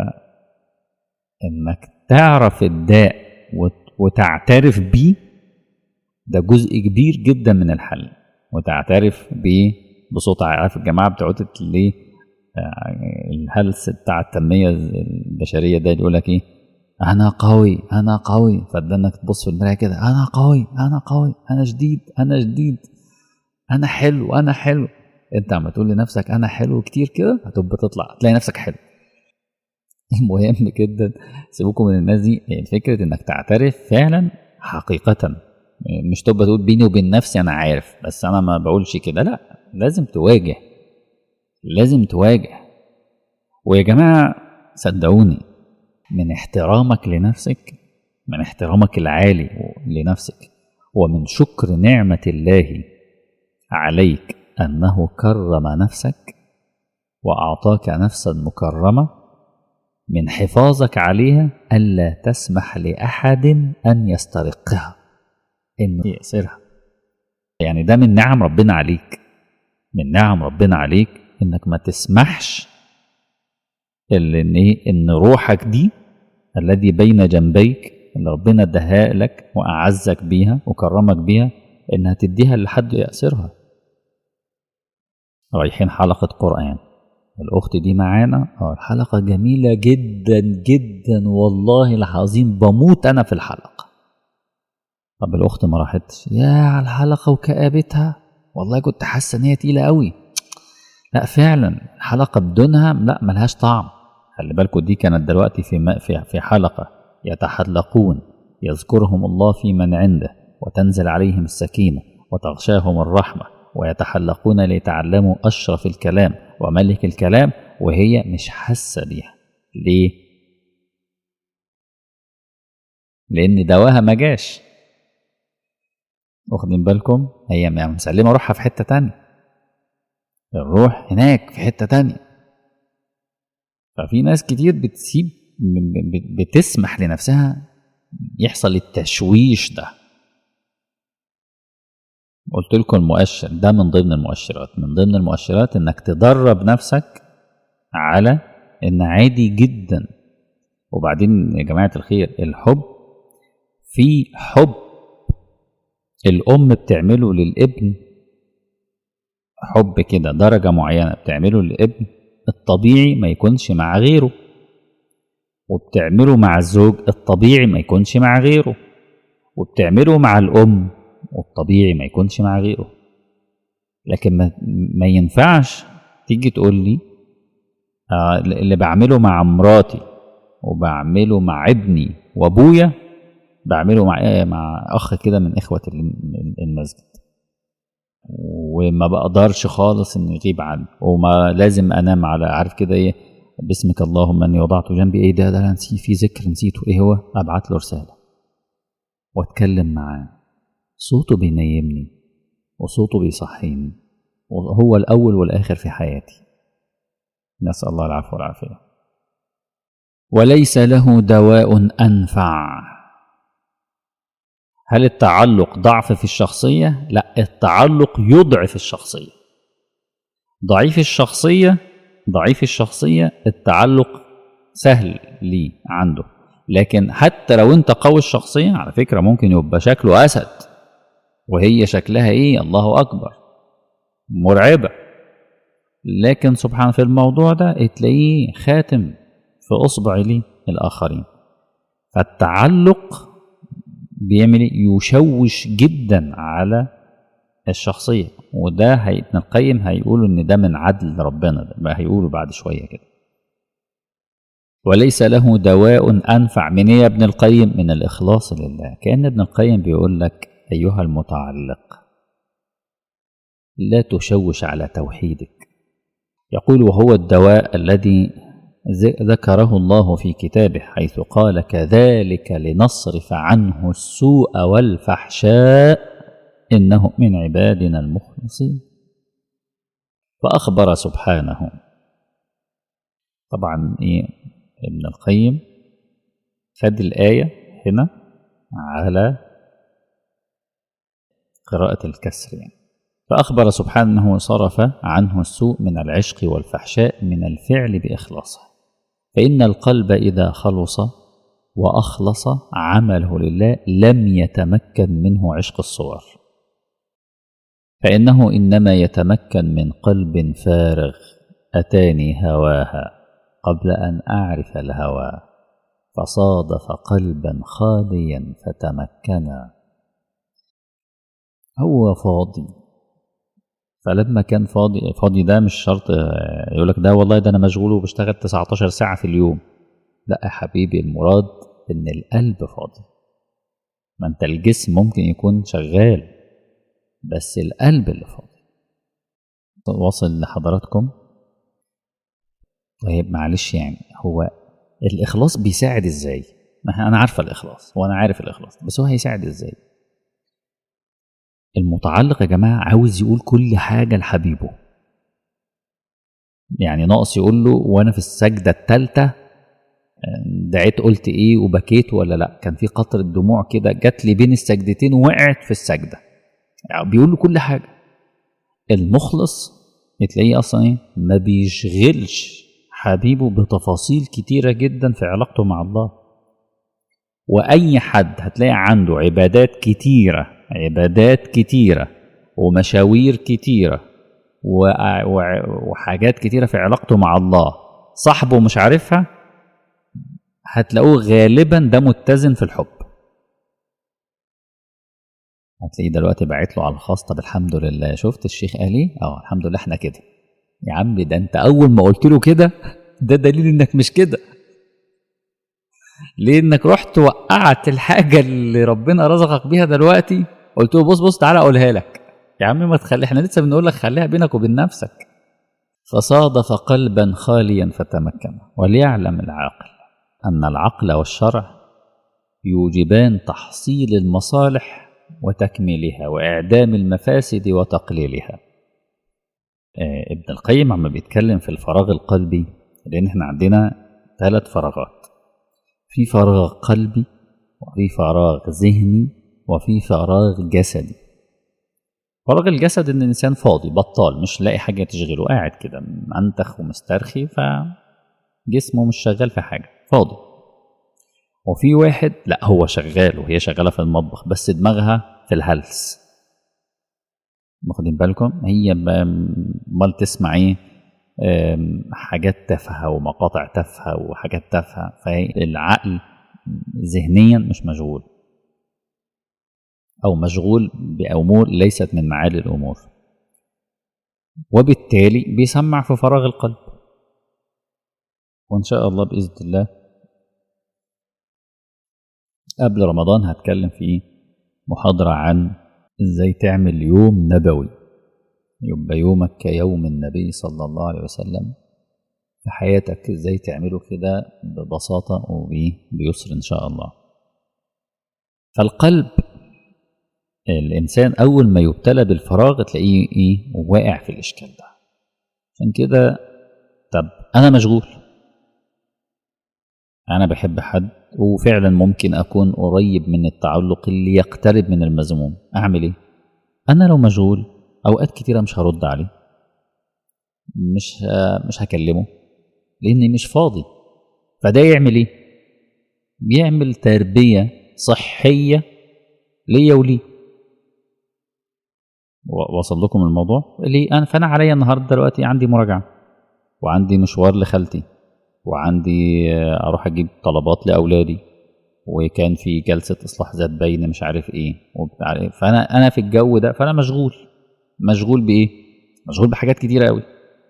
انك تعرف الداء وتعترف بيه ده جزء كبير جدا من الحل وتعترف بيه بصوت عارف الجماعه بتوع اللي الهلس بتاع التنميه البشريه ده يقول لك ايه انا قوي انا قوي فده انك تبص في المرايه كده انا قوي انا قوي انا جديد انا جديد انا حلو انا حلو انت عم تقول لنفسك انا حلو كتير كده هتبقى تطلع تلاقي نفسك حلو مهم جدا سيبوكم من الناس دي يعني فكره انك تعترف فعلا حقيقه مش تبقى تقول بيني وبين نفسي انا عارف بس انا ما بقولش كده لا لازم تواجه لازم تواجه ويا جماعه صدقوني من احترامك لنفسك من احترامك العالي لنفسك ومن شكر نعمه الله عليك انه كرم نفسك واعطاك نفسا مكرمه من حفاظك عليها الا تسمح لاحد ان يسترقها انه يأسرها يعني ده من نعم ربنا عليك من نعم ربنا عليك انك ما تسمحش ان ان روحك دي الذي بين جنبيك اللي ربنا اداها لك واعزك بيها وكرمك بيها انها تديها لحد يأسرها رايحين حلقة قرآن الأخت دي معانا اه الحلقة جميلة جدا جدا والله العظيم بموت أنا في الحلقة طب الأخت ما راحتش يا على الحلقة وكآبتها والله كنت حاسة إن هي تقيلة قوي لا فعلا الحلقة بدونها لا ملهاش طعم خلي بالكم دي كانت دلوقتي في في في حلقة يتحلقون يذكرهم الله في من عنده وتنزل عليهم السكينة وتغشاهم الرحمة ويتحلقون ليتعلموا أشرف الكلام وملك الكلام وهي مش حاسة بيها ليه؟ لأن دواها ما جاش واخدين بالكم هي مسلمة روحها في حتة تانية الروح هناك في حتة تانية ففي ناس كتير بتسيب بتسمح لنفسها يحصل التشويش ده قلت لكم المؤشر ده من ضمن المؤشرات من ضمن المؤشرات انك تدرب نفسك على ان عادي جدا وبعدين يا جماعه الخير الحب في حب الام بتعمله للابن حب كده درجه معينه بتعمله للابن الطبيعي ما يكونش مع غيره وبتعمله مع الزوج الطبيعي ما يكونش مع غيره وبتعمله مع الام والطبيعي ما يكونش مع غيره لكن ما, ما ينفعش تيجي تقول لي آه اللي بعمله مع مراتي وبعمله مع ابني وابويا بعمله مع مع اخ كده من اخوه المسجد وما بقدرش خالص انه يغيب عني وما لازم انام على عارف كده ايه باسمك اللهم اني وضعت جنبي ايه ده ده انا نسيت في ذكر نسيته ايه هو ابعت له رساله واتكلم معاه صوته بينيمني وصوته بيصحيني وهو الأول والآخر في حياتي نسأل الله العفو والعافية وليس له دواء أنفع هل التعلق ضعف في الشخصية؟ لا التعلق يضعف الشخصية ضعيف الشخصية ضعيف الشخصية التعلق سهل ليه عنده لكن حتى لو انت قوي الشخصية على فكرة ممكن يبقى شكله أسد وهي شكلها ايه الله اكبر مرعبه لكن سبحان في الموضوع ده تلاقيه خاتم في اصبع ليه الاخرين فالتعلق بيعمل يشوش جدا على الشخصيه وده هي ابن القيم هيقولوا ان ده من عدل ربنا ده ما هيقولوا بعد شويه كده وليس له دواء انفع من ايه يا ابن القيم من الاخلاص لله كان ابن القيم بيقول لك أيها المتعلق لا تشوش على توحيدك يقول وهو الدواء الذي ذكره الله في كتابه حيث قال كذلك لنصرف عنه السوء والفحشاء إنه من عبادنا المخلصين فأخبر سبحانه طبعا إيه ابن القيم خد الآية هنا على قراءة الكسر يعني فأخبر سبحانه أنه صرف عنه السوء من العشق والفحشاء من الفعل بإخلاصه فإن القلب إذا خلص وأخلص عمله لله لم يتمكن منه عشق الصور فإنه إنما يتمكن من قلب فارغ أتاني هواها قبل أن أعرف الهوى فصادف قلبا خاليا فتمكنا هو فاضي فلما كان فاضي فاضي ده مش شرط يقول لك ده والله ده انا مشغول وبشتغل 19 ساعه في اليوم لا يا حبيبي المراد ان القلب فاضي ما انت الجسم ممكن يكون شغال بس القلب اللي فاضي واصل لحضراتكم طيب معلش يعني هو الاخلاص بيساعد ازاي انا عارفه الاخلاص وانا عارف الاخلاص بس هو هيساعد ازاي المتعلق يا جماعة عاوز يقول كل حاجة لحبيبه يعني ناقص يقول له وانا في السجدة التالتة دعيت قلت ايه وبكيت ولا لا كان في قطرة دموع كده جات لي بين السجدتين وقعت في السجدة يعني بيقول له كل حاجة المخلص تلاقيه اصلا ايه ما بيشغلش حبيبه بتفاصيل كتيرة جدا في علاقته مع الله وأي حد هتلاقي عنده عبادات كتيرة عبادات كتيرة ومشاوير كتيرة وحاجات كتيرة في علاقته مع الله صاحبه مش عارفها هتلاقوه غالبا ده متزن في الحب هتلاقيه دلوقتي باعت له على الخاص طب الحمد لله شفت الشيخ قال ايه اه الحمد لله احنا كده يا عم ده انت اول ما قلت له كده ده دليل انك مش كده لانك رحت وقعت الحاجه اللي ربنا رزقك بيها دلوقتي قلت له بص بص تعالى اقولها لك يا عم ما تخلي احنا لسه بنقول لك خليها بينك وبين نفسك فصادف قلبا خاليا فتمكن وليعلم العاقل ان العقل والشرع يوجبان تحصيل المصالح وتكميلها واعدام المفاسد وتقليلها ابن القيم عم بيتكلم في الفراغ القلبي لان احنا عندنا ثلاث فراغات في فراغ قلبي وفي فراغ ذهني وفي فراغ جسدي فراغ الجسد ان الانسان فاضي بطال مش لاقي حاجه تشغله قاعد كده منتخ ومسترخي فجسمه مش شغال في حاجه فاضي وفي واحد لا هو شغال وهي شغاله في المطبخ بس دماغها في الهلس واخدين بالكم هي امال تسمع ايه حاجات تافهه ومقاطع تافهه وحاجات تافهه فالعقل ذهنيا مش مشغول او مشغول بامور ليست من معالي الامور وبالتالي بيسمع في فراغ القلب وان شاء الله باذن الله قبل رمضان هتكلم في محاضره عن ازاي تعمل يوم نبوي يبقى يومك كيوم النبي صلى الله عليه وسلم في حياتك ازاي تعمله كده ببساطة وبيسر ان شاء الله فالقلب الانسان اول ما يبتلى بالفراغ تلاقيه ايه واقع في الاشكال ده عشان كده طب انا مشغول انا بحب حد وفعلا ممكن اكون قريب من التعلق اللي يقترب من المذموم اعمل ايه انا لو مشغول اوقات كتيره مش هرد عليه مش مش هكلمه لاني مش فاضي فده يعمل ايه بيعمل تربيه صحيه ليا وليه وصل لكم الموضوع ليه انا فانا عليا النهارده دلوقتي عندي مراجعه وعندي مشوار لخالتي وعندي اروح اجيب طلبات لاولادي وكان في جلسه اصلاح ذات بين مش عارف ايه وبتاع فانا انا في الجو ده فانا مشغول مشغول بايه مشغول بحاجات كتيره قوي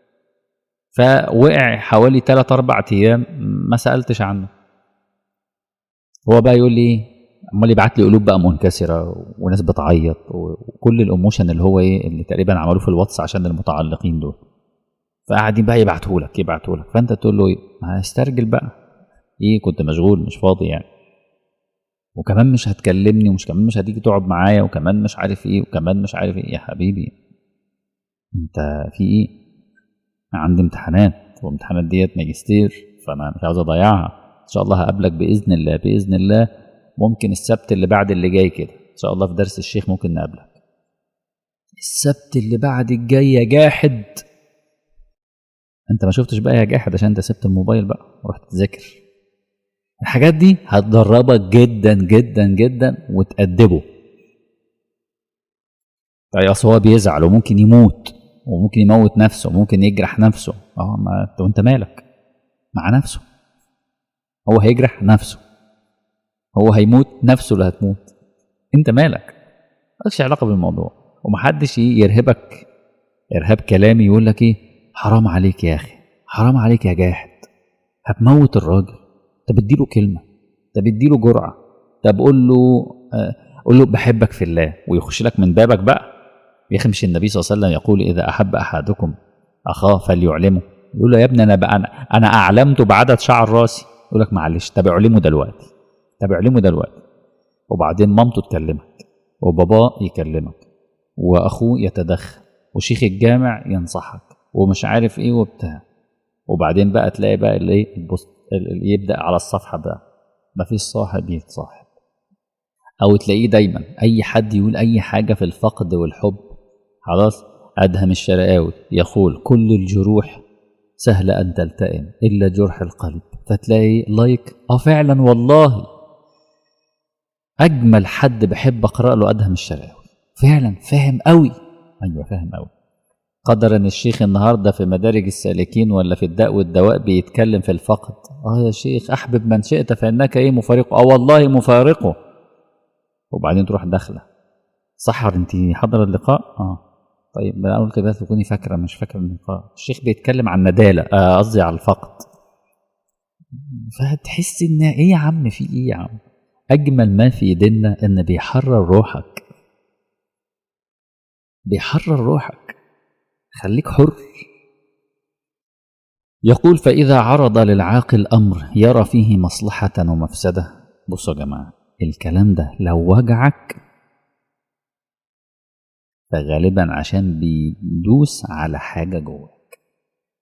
فوقع حوالي 3 4 ايام ما سالتش عنه هو بقى يقول لي امال يبعت لي قلوب بقى منكسره وناس بتعيط وكل الايموشن اللي هو ايه اللي تقريبا عملوه في الواتس عشان المتعلقين دول فقاعدين بقى يبعتوا لك يبعتوا لك فانت تقول له ايه ما استرجل بقى ايه كنت مشغول مش فاضي يعني وكمان مش هتكلمني ومش كمان مش هتيجي تقعد معايا وكمان مش عارف ايه وكمان مش عارف ايه يا حبيبي انت في ايه عندي امتحانات وامتحانات ديت ماجستير فانا مش عاوز اضيعها ان شاء الله هقابلك باذن الله باذن الله ممكن السبت اللي بعد اللي جاي كده ان شاء الله في درس الشيخ ممكن نقابلك السبت اللي بعد الجاي يا جاحد انت ما شفتش بقى يا جاحد عشان انت سبت الموبايل بقى ورحت تذاكر الحاجات دي هتدربك جدا جدا جدا وتأدبه طيب اصل هو بيزعل وممكن يموت وممكن يموت نفسه وممكن يجرح نفسه اه ما انت وانت مالك مع نفسه هو هيجرح نفسه هو هيموت نفسه اللي هتموت انت مالك مالكش علاقه بالموضوع ومحدش يرهبك ارهاب كلامي يقول لك ايه حرام عليك يا اخي حرام عليك يا جاحد هتموت الراجل طب اديله كلمه طب اديله جرعه طب قول له آه قول له بحبك في الله ويخش لك من بابك بقى يا اخي مش النبي صلى الله عليه وسلم يقول اذا احب احدكم اخاه فليعلمه يقول له يا ابني انا بقى انا, أنا اعلمته بعدد شعر راسي يقول لك معلش طب اعلمه دلوقتي طب اعلمه دلوقتي وبعدين مامته تكلمك وباباه يكلمك واخوه يتدخل وشيخ الجامع ينصحك ومش عارف ايه وبتاع وبعدين بقى تلاقي بقى الايه البوست يبدا على الصفحه بقى مفيش صاحب يتصاحب او تلاقيه دايما اي حد يقول اي حاجه في الفقد والحب خلاص ادهم الشرقاوي يقول كل الجروح سهل ان تلتئم الا جرح القلب فتلاقي لايك اه فعلا والله اجمل حد بحب اقرا له ادهم الشرقاوي فعلا فاهم قوي ايوه فاهم قوي قدر ان الشيخ النهارده في مدارج السالكين ولا في الداء والدواء بيتكلم في الفقد اه يا شيخ احبب من شئت فانك ايه مفارقه اه والله مفارقه وبعدين تروح داخله سحر انت حضر اللقاء اه طيب انا اقول كده تكوني فاكره مش فاكره اللقاء الشيخ بيتكلم عن نداله قصدي آه على الفقد فتحس ان ايه يا عم في ايه يا عم اجمل ما في ديننا ان بيحرر روحك بيحرر روحك خليك حر يقول فإذا عرض للعاقل أمر يرى فيه مصلحة ومفسدة بصوا يا جماعة الكلام ده لو وجعك فغالبا عشان بيدوس على حاجة جواك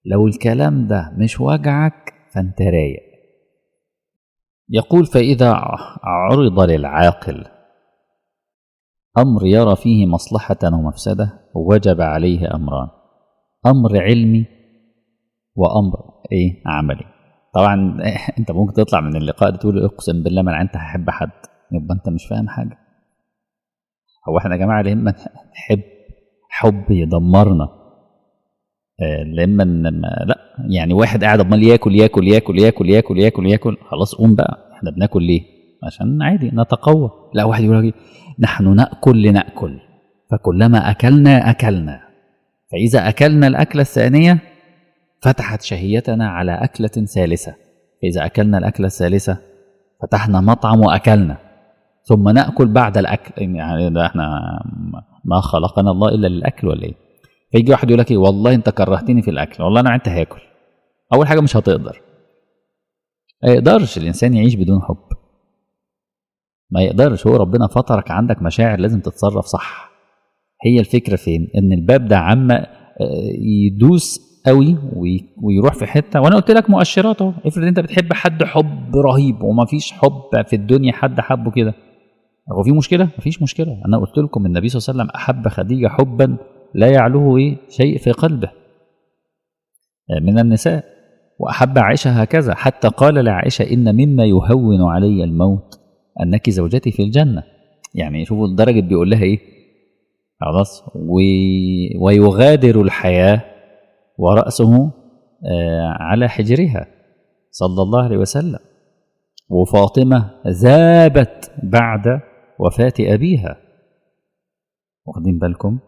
لو الكلام ده مش وجعك فانت رايق يقول فإذا عرض للعاقل أمر يرى فيه مصلحة ومفسدة وجب عليه أمران أمر علمي وأمر إيه عملي طبعا أنت ممكن تطلع من اللقاء ده تقول أقسم بالله ما أنا أنت هحب حد يبقى أنت مش فاهم حاجة هو إحنا يا جماعة ليه إما نحب حب يدمرنا آه، لما لا يعني واحد قاعد امال ياكل ياكل ياكل ياكل ياكل ياكل ياكل خلاص قوم بقى احنا بناكل ليه؟ عشان عادي نتقوى لا واحد يقول لك نحن ناكل لناكل فكلما اكلنا اكلنا فاذا اكلنا الاكله الثانيه فتحت شهيتنا على اكله ثالثه فاذا اكلنا الاكله الثالثه فتحنا مطعم واكلنا ثم ناكل بعد الاكل يعني ده احنا ما خلقنا الله الا للاكل ولا ايه؟ فيجي واحد يقول لك ايه والله انت كرهتني في الاكل والله انا انت هاكل اول حاجه مش هتقدر ما يقدرش الانسان يعيش بدون حب ما يقدرش هو ربنا فطرك عندك مشاعر لازم تتصرف صح هي الفكره فين ان الباب ده عم يدوس قوي ويروح في حته وانا قلت لك مؤشرات اهو افرض انت بتحب حد حب رهيب وما فيش حب في الدنيا حد حبه كده هو في مشكله مفيش مشكله انا قلت لكم النبي صلى الله عليه وسلم احب خديجه حبا لا يعلوه إيه شيء في قلبه من النساء وأحب عائشة هكذا حتى قال لعائشة إن مما يهون علي الموت أنك زوجتي في الجنة يعني شوفوا لدرجة بيقول لها إيه خلاص ويغادر الحياة ورأسه على حجرها صلى الله عليه وسلم وفاطمة ذابت بعد وفاة أبيها واخدين بالكم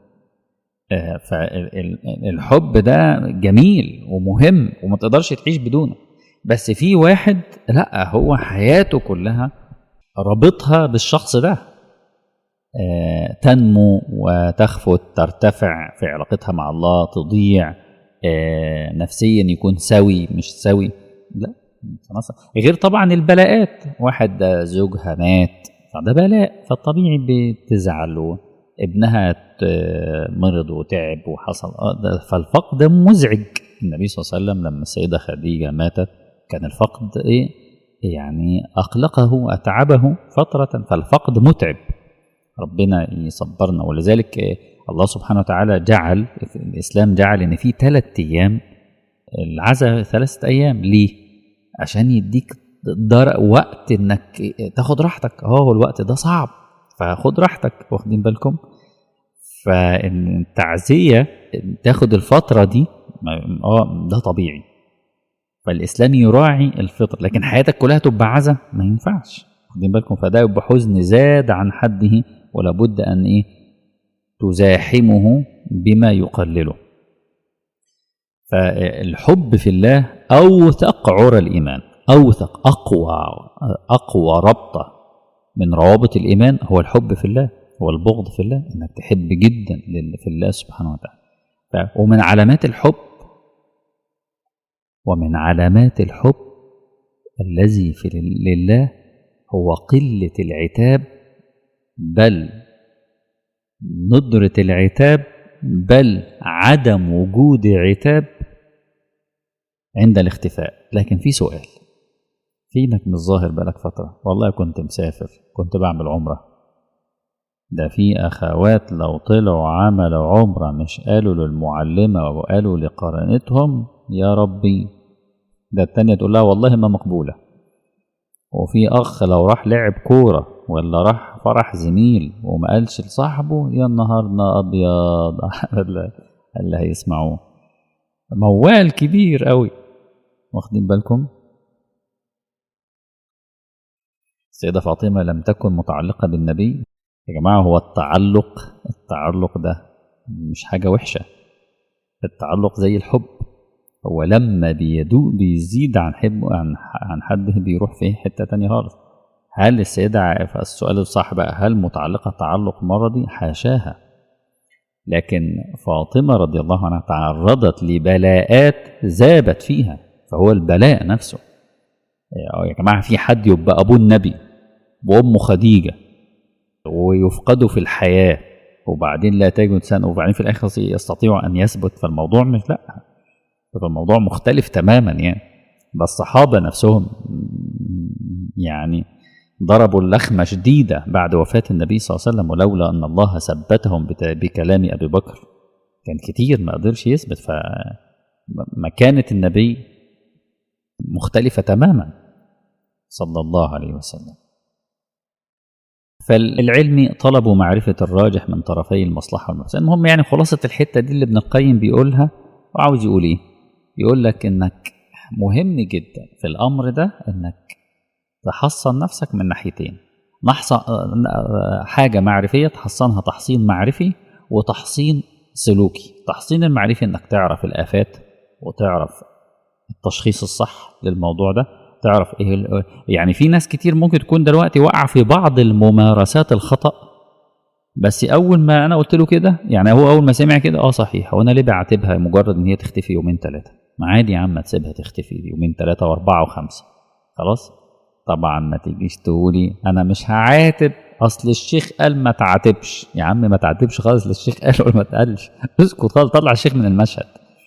فالحب ده جميل ومهم وما تقدرش تعيش بدونه بس في واحد لا هو حياته كلها رابطها بالشخص ده تنمو وتخفت ترتفع في علاقتها مع الله تضيع نفسيا يكون سوي مش سوي لا غير طبعا البلاءات واحد زوجها مات فده بلاء فالطبيعي بتزعل ابنها مرض وتعب وحصل فالفقد مزعج النبي صلى الله عليه وسلم لما السيدة خديجة ماتت كان الفقد إيه يعني أقلقه وأتعبه فترة فالفقد متعب ربنا يصبرنا ولذلك الله سبحانه وتعالى جعل الإسلام جعل إن في ثلاث أيام العزاء ثلاثة أيام ليه؟ عشان يديك در وقت إنك تاخد راحتك أهو الوقت ده صعب فخد راحتك واخدين بالكم فان التعزيه تاخد الفتره دي اه ده طبيعي فالاسلام يراعي الفطر لكن حياتك كلها تبقى عزا ما ينفعش واخدين بالكم فده يبقى حزن زاد عن حده ولا بد ان ايه تزاحمه بما يقلله فالحب في الله اوثق عرى الايمان اوثق اقوى اقوى ربطه من روابط الايمان هو الحب في الله هو البغض في الله انك تحب جدا في الله سبحانه وتعالى ومن علامات الحب ومن علامات الحب الذي في لله هو قلة العتاب بل ندرة العتاب بل عدم وجود عتاب عند الاختفاء لكن في سؤال فينك مش ظاهر بقالك فترة والله كنت مسافر كنت بعمل عمرة ده في أخوات لو طلعوا عملوا عمرة مش قالوا للمعلمة وقالوا لقرانتهم يا ربي ده التانية تقول لها والله ما مقبولة وفي أخ لو راح لعب كورة ولا راح فرح زميل وما قالش لصاحبه يا نهارنا أبيض اللي هيسمعوه موال كبير قوي واخدين بالكم السيدة فاطمة لم تكن متعلقة بالنبي يا جماعة هو التعلق التعلق ده مش حاجة وحشة التعلق زي الحب هو لما بيدوق بيزيد عن حب عن عن حد بيروح في حتة تانية خالص هل السيدة السؤال الصح بقى هل متعلقة تعلق مرضي حاشاها لكن فاطمة رضي الله عنها تعرضت لبلاءات ذابت فيها فهو البلاء نفسه يا جماعة في حد يبقى أبوه النبي وأمه خديجة ويفقدوا في الحياة وبعدين لا تجد إنسان وبعدين في الآخر يستطيع أن يثبت فالموضوع مش لأ فالموضوع مختلف تماما يعني بس الصحابة نفسهم يعني ضربوا اللخمة شديدة بعد وفاة النبي صلى الله عليه وسلم ولولا أن الله ثبتهم بكلام أبي بكر كان كتير ما قدرش يثبت فمكانة النبي مختلفة تماما صلى الله عليه وسلم فالعلم طلبوا معرفة الراجح من طرفي المصلحة والمفسدة المهم يعني خلاصة الحتة دي اللي ابن القيم بيقولها وعاوز يقول ايه يقول لك انك مهم جدا في الامر ده انك تحصن نفسك من ناحيتين نحصن حاجة معرفية تحصنها تحصين معرفي وتحصين سلوكي تحصين المعرفي انك تعرف الافات وتعرف التشخيص الصح للموضوع ده تعرف ايه يعني في ناس كتير ممكن تكون دلوقتي واقعه في بعض الممارسات الخطا بس اول ما انا قلت له كده يعني هو اول ما سمع كده اه صحيح هو انا ليه بعاتبها مجرد ان هي تختفي يومين ثلاثه ما عادي يا عم تسيبها تختفي يومين ثلاثه واربعه وخمسه خلاص طبعا ما تجيش تقولي انا مش هعاتب اصل الشيخ قال ما تعاتبش يا عم ما تعاتبش خالص لا الشيخ قال ولا ما اتقالش اسكت خالص طلع الشيخ من المشهد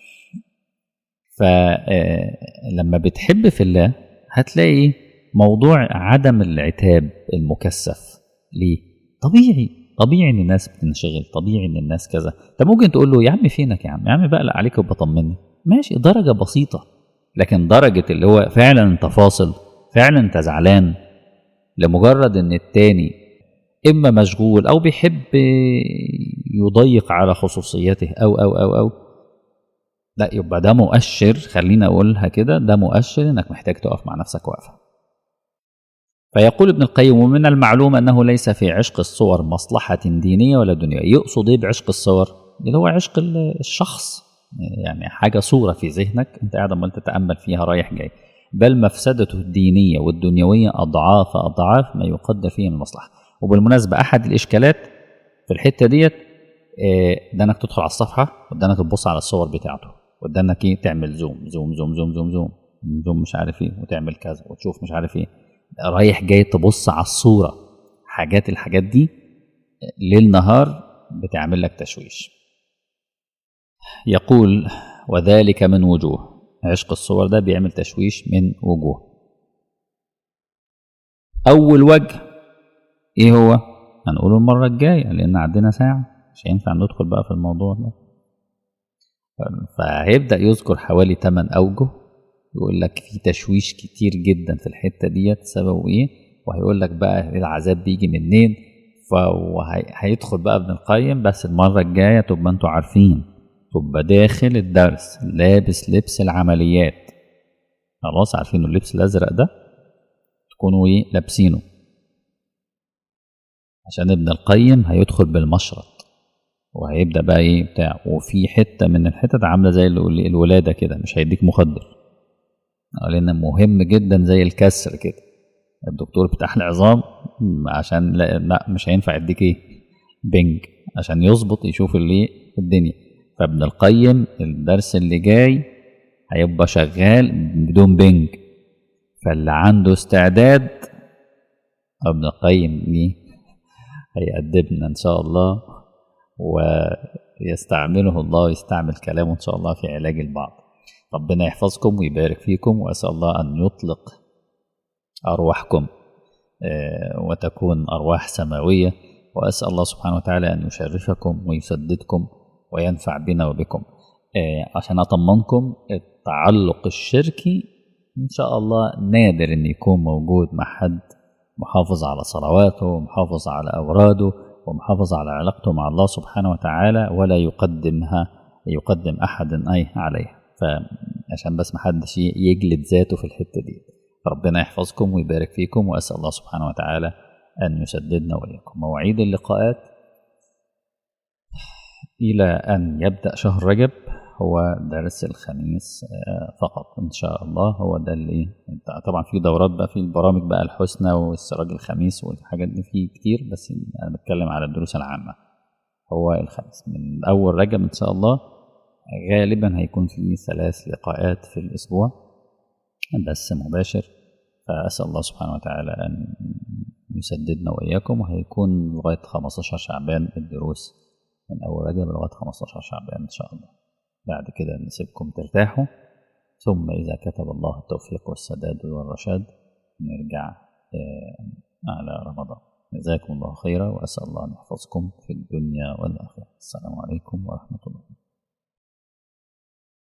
فلما بتحب في الله هتلاقي موضوع عدم العتاب المكثف ليه طبيعي طبيعي ان الناس بتنشغل طبيعي ان الناس كذا انت ممكن تقول له يا عم فينك يا عم يا عم بقلق عليك وبطمني ماشي درجه بسيطه لكن درجه اللي هو فعلا انت فاصل فعلا انت زعلان لمجرد ان التاني اما مشغول او بيحب يضيق على خصوصيته او او او او لا يبقى ده مؤشر خلينا اقولها كده ده مؤشر انك محتاج تقف مع نفسك وقفه فيقول ابن القيم ومن المعلوم انه ليس في عشق الصور مصلحه دينيه ولا دنيويه يقصد ايه بعشق الصور اللي هو عشق الشخص يعني حاجه صوره في ذهنك انت قاعد عمال تتامل فيها رايح جاي بل مفسدته الدينيه والدنيويه اضعاف اضعاف ما يقدر فيه من المصلحه وبالمناسبه احد الاشكالات في الحته ديت ده انك تدخل على الصفحه وده انك تبص على الصور بتاعته وده انك ايه تعمل زوم زوم زوم زوم زوم زوم زوم مش عارف ايه وتعمل كذا وتشوف مش عارف ايه رايح جاي تبص على الصوره حاجات الحاجات دي ليل نهار بتعمل لك تشويش يقول وذلك من وجوه عشق الصور ده بيعمل تشويش من وجوه اول وجه ايه هو هنقوله المره الجايه لان عندنا ساعه مش هينفع ندخل بقى في الموضوع ده فهيبدا يذكر حوالي 8 اوجه يقول لك في تشويش كتير جدا في الحته ديت سببه ايه وهيقول لك بقى العذاب بيجي منين فهيدخل بقى ابن القيم بس المره الجايه تبقى انتوا عارفين تبقى داخل الدرس لابس لبس العمليات خلاص عارفين اللبس الازرق ده تكونوا ايه لابسينه عشان ابن القيم هيدخل بالمشرط وهيبدا بقى ايه بتاع وفي حته من الحتت عامله زي الولاده كده مش هيديك مخدر لان مهم جدا زي الكسر كده الدكتور بتاع العظام عشان لا, لا مش هينفع يديك ايه بنج عشان يظبط يشوف اللي الدنيا فابن القيم الدرس اللي جاي هيبقى شغال بدون بنج فاللي عنده استعداد ابن القيم ايه هيأدبنا ان شاء الله ويستعمله الله ويستعمل كلامه ان شاء الله في علاج البعض ربنا يحفظكم ويبارك فيكم واسال الله ان يطلق ارواحكم وتكون ارواح سماويه واسال الله سبحانه وتعالى ان يشرفكم ويسددكم وينفع بنا وبكم عشان اطمنكم التعلق الشركي ان شاء الله نادر ان يكون موجود مع حد محافظ على صلواته ومحافظ على اوراده ومحافظ على علاقته مع الله سبحانه وتعالى ولا يقدمها يقدم احد اي عليها فعشان بس محدش يجلد ذاته في الحته دي ربنا يحفظكم ويبارك فيكم واسال الله سبحانه وتعالى ان يسددنا واياكم مواعيد اللقاءات الى ان يبدا شهر رجب هو درس الخميس فقط ان شاء الله هو ده اللي طبعا في دورات بقى في البرامج بقى الحسنى والسراج الخميس والحاجات دي في كتير بس انا بتكلم على الدروس العامه هو الخميس من اول رجب ان شاء الله غالبا هيكون في ثلاث لقاءات في الاسبوع بس مباشر فاسال الله سبحانه وتعالى ان يسددنا واياكم وهيكون لغايه 15 شعبان الدروس من اول رجب لغايه 15 شعبان ان شاء الله بعد كده نسيبكم ترتاحوا ثم إذا كتب الله التوفيق والسداد والرشاد نرجع آه، على رمضان جزاكم الله خيرا وأسأل الله أن يحفظكم في الدنيا والآخرة السلام عليكم ورحمة الله